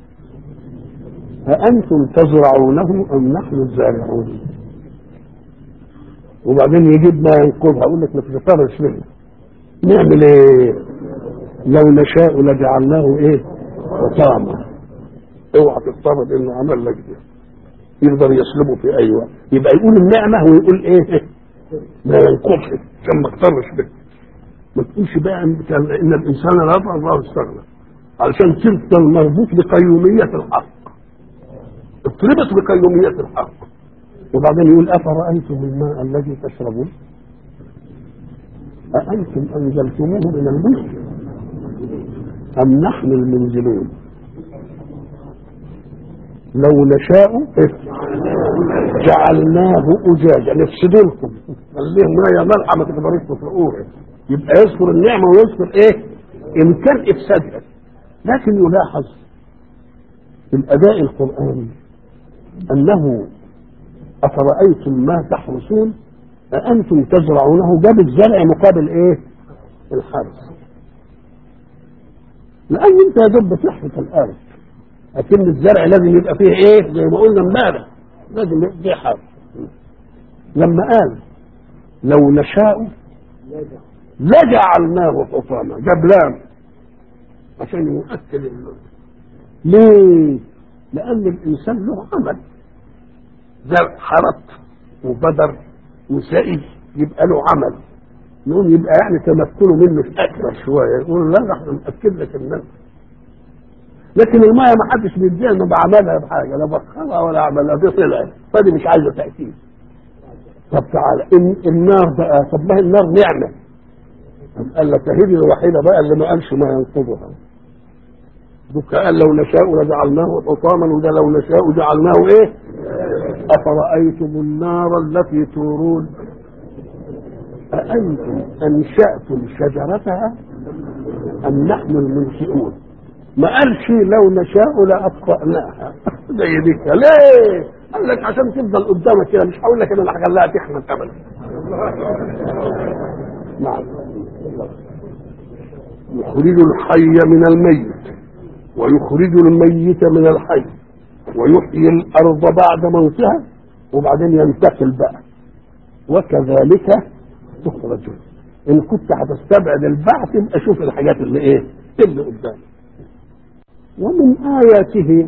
أأنتم تزرعونه أم نحن الزارعون وبعدين يجيب ما ينقضها يقول لك ما تتطرش منه نعمل ايه لو نشاء لجعلناه ايه حطاما اوعى تفترض انه عمل لك ده يقدر يسلبه في اي وقت يبقى يقول النعمه ويقول ايه ما ينقضش عشان ما اقترش به ما تقولش بقى ان إن الانسان لا يضع الله استغنى علشان تفضل مربوط بقيوميه الحق اتربط بقيوميه الحق وبعدين يقول افرايتم الماء الذي تشربون أأنتم أنزلتموه من المزن أم نحن المنزلون لو نشاء جعلناه أجاجا نفسدوا لكم خليه ما يا ملحة ما تقدروش تفرقوها يبقى يذكر النعمة ويذكر إيه إمكان إفسادها لكن يلاحظ في الأداء القرآني أنه أفرأيتم ما تحرسون أأنتم تزرعونه جاب الزرع مقابل إيه؟ الحرث. لأن أنت يا دوب بتحرث الأرض. لكن الزرع لازم يبقى فيه إيه؟ زي ما قلنا امبارح. لازم يبقى فيه حرث. لما قال لو نشاء لجعلناه حطاما جاب لام عشان يؤكد اللون. ليه؟ لأن الإنسان له عمل. زرع حرث وبدر وسائل يبقى له عمل نقول يبقى يعني تمكنه منه في اكثر شويه يقول لا احنا ناكد لك الناس لكن الميه ما حدش بيديها انه بعملها بحاجه لا بخرها ولا عملها دي طلعت فدي مش عايزه تاكيد طب تعالى إن النار بقى طب ما هي النار نعمه قال لك هي الوحيده بقى اللي ما قالش ما ينقضها دوك قال لو نشاء لجعلناه حطاما وده لو نشاء جعلناه ايه أفرأيتم النار التي تورون أأنتم أنشأتم شجرتها أم نحن المنشئون ما قالش لو نشاء لأطفأناها زي دي ليه؟ قال لك عشان تفضل قدامك كده مش هقول لك انا اللي هخليها تحمل ابدا نعم يخرج الحي من الميت ويخرج الميت من الحي ويحيي الارض بعد موتها وبعدين ينتقل بقى وكذلك تخرجون ان كنت هتستبعد البعث يبقى شوف الحاجات اللي ايه اللي قدامك ومن اياته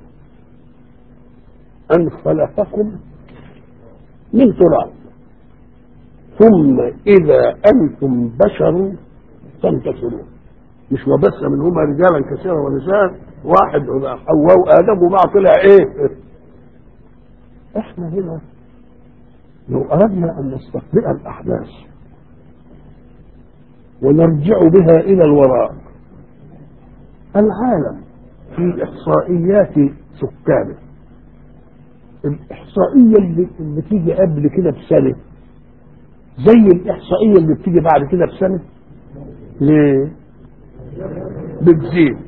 ان خلقكم من تراب ثم اذا انتم بشر تنتصرون مش وبس منهما رجالا كثيرا ونساء واحد حواء وادم وبعض طلع ايه احنا هنا لو اردنا ان نستقبل الاحداث ونرجع بها الى الوراء العالم في احصائيات سكانه الاحصائيه اللي, اللي تيجي قبل كده بسنه زي الاحصائيه اللي بتيجي بعد كده بسنه ليه بتزيد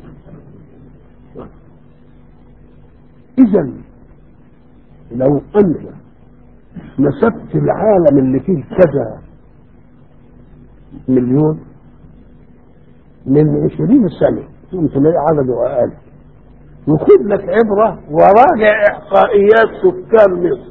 اذا لو انت نسبت العالم اللي فيه كذا مليون من عشرين سنة تقوم تلاقي عدده أقل وخد لك عبرة وراجع إحصائيات سكان مصر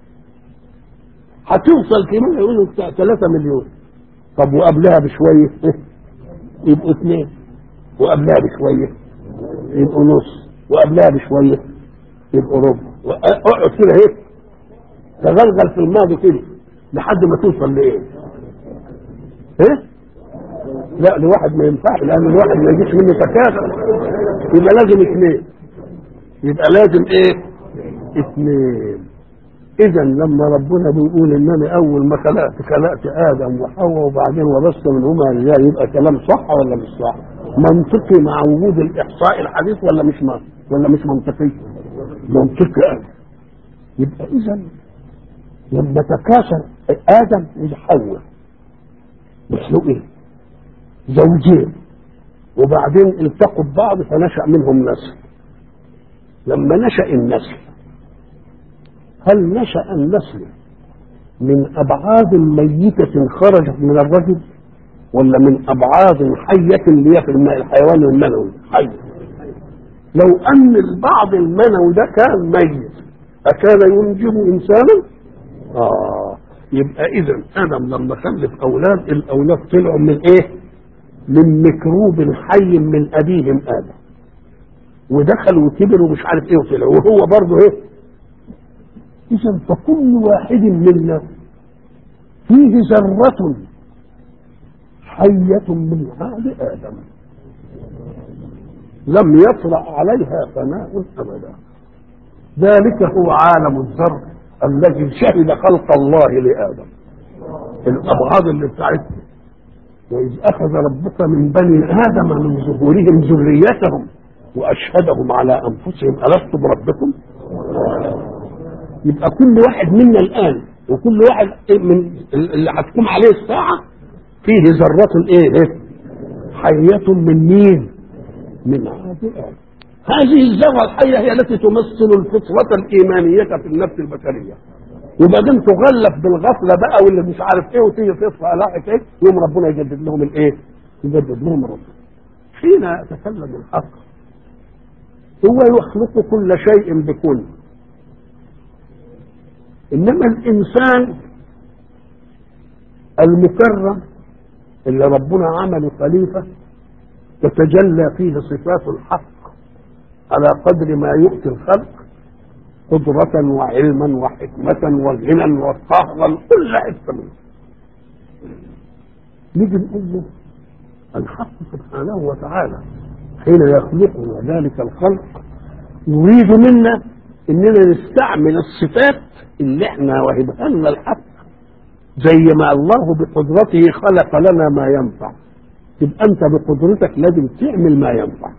هتوصل كمان يقولوا بتاع 3 مليون طب وقبلها بشوية يبقوا اثنين وقبلها بشوية يبقوا نص وقبلها بشوية يبقوا ربع اقعد كده هيك تغلغل في الماضي كده لحد ما توصل لايه؟ ايه؟ لا لواحد ما ينفعش لان الواحد ما يجيش منه تكاثر يبقى لازم اثنين يبقى لازم ايه اثنين اذا لما ربنا بيقول انني اول ما خلقت خلقت ادم وحواء وبعدين وبث منهما رجال يبقى كلام صح ولا مش صح منطقي مع وجود الاحصاء الحديث ولا مش منطقي ولا مش منطقي منطقي أوي. يبقى اذا لما تكاثر ادم وحواء مخلوقين زوجين وبعدين التقوا ببعض فنشا منهم نسل لما نشا النسل هل نشا النسل من ابعاد ميته خرجت من الرجل ولا من ابعاد حيه اللي هي في الماء الحيوان المنوي حي لو ان البعض المنوي ده كان ميت اكان ينجب انسانا اه يبقى اذا ادم لما خلف اولاد الاولاد طلعوا من ايه من ميكروب حي من ابيهم ادم ودخلوا وكبروا ومش عارف ايه وطلعوا وهو برضه ايه اذا فكل واحد منا فيه ذرة حية من بعد آدم لم يطرأ عليها فناء أبدا ذلك هو عالم الذر الذي شهد خلق الله لآدم الأبعاد اللي بتاعتنا وإذ أخذ ربك من بني آدم من ظهورهم ذريتهم وأشهدهم على أنفسهم ألست بربكم؟ يبقى كل واحد منا الآن وكل واحد من اللي هتقوم عليه الساعة فيه ذرة إيه؟ حية من مين؟ من عاد آدم هذه الذرة الحية هي التي تمثل الفطرة الإيمانية في النفس البشرية وبعدين تغلف بالغفله بقى واللي مش عارف ايه وتيجي تصفى لاحق ايه يوم ربنا يجدد لهم الايه؟ يجدد لهم الرسل. حين يتكلم الحق هو يخلق كل شيء بكل انما الانسان المكرم اللي ربنا عمله خليفه تتجلى فيه صفات الحق على قدر ما يؤتي الخلق قدرة وعلما وحكمة وغنى وقهرا كل حته منه. نيجي نقول له الحق سبحانه وتعالى حين يخلقنا ذلك الخلق يريد منا اننا نستعمل الصفات اللي احنا وهبها لنا الحق زي ما الله بقدرته خلق لنا ما ينفع يبقى انت بقدرتك لازم تعمل ما ينفع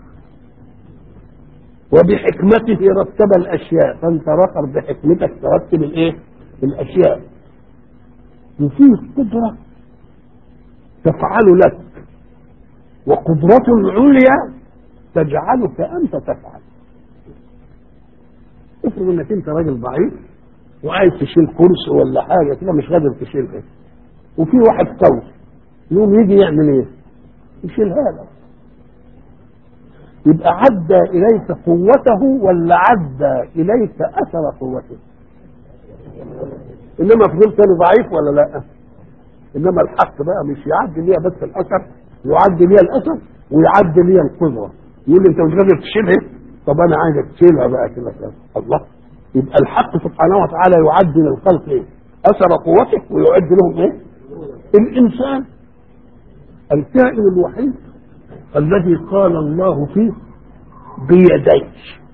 وبحكمته رتب الاشياء فانت رخر بحكمتك ترتب الايه الاشياء وفيه قدره تفعل لك وقدرة عليا تجعلك انت تفعل افرض انك انت راجل ضعيف وعايز تشيل كرسي ولا حاجه كده مش قادر تشيلها وفي واحد قوي يقوم يجي يعمل ايه؟ يشيلها لك يبقى عدى اليك قوته ولا عدى اليك اثر قوته انما فضلت انا ضعيف ولا لا انما الحق بقى مش يعدي ليا بس الاثر يعدي ليا الاثر ويعدي ليا القدره يقول لي انت مش قادر تشيلها طب انا عايزك تشيلها بقى كده كده الله يبقى الحق سبحانه وتعالى يعد للخلق ايه اثر قوته ويعد لهم ايه الانسان الكائن الوحيد الذي قال الله فيه بيدي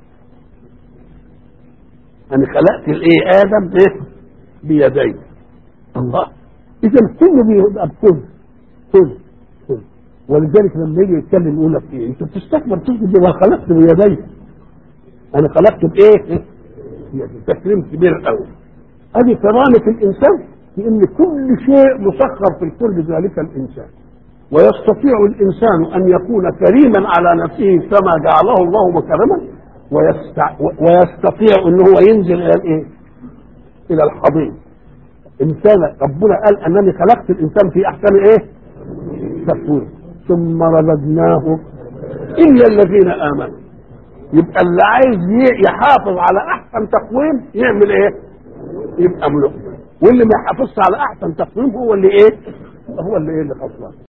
انا خلقت الايه ادم ايه بيدي الله اذا كله بيبقى بكل كل كل ولذلك لما يجي يتكلم يقول لك ايه انت بتستكبر تقول بما خلقت بيدي انا خلقت بايه تكريم كبير قوي ادي كرامه الانسان في ان كل شيء مسخر في الكون لذلك الانسان ويستطيع الانسان ان يكون كريما على نفسه كما جعله الله مكرما ويستع... ويستطيع ان هو ينزل الى الايه؟ الى الحضيض انسان ربنا قال انني خلقت الانسان في احسن ايه؟ تقويم ثم رددناه الا الذين امنوا يبقى اللي عايز يحافظ على احسن تقويم يعمل ايه؟ يبقى ملوك واللي ما يحافظش على احسن تقويم هو اللي ايه؟ هو اللي ايه اللي خسران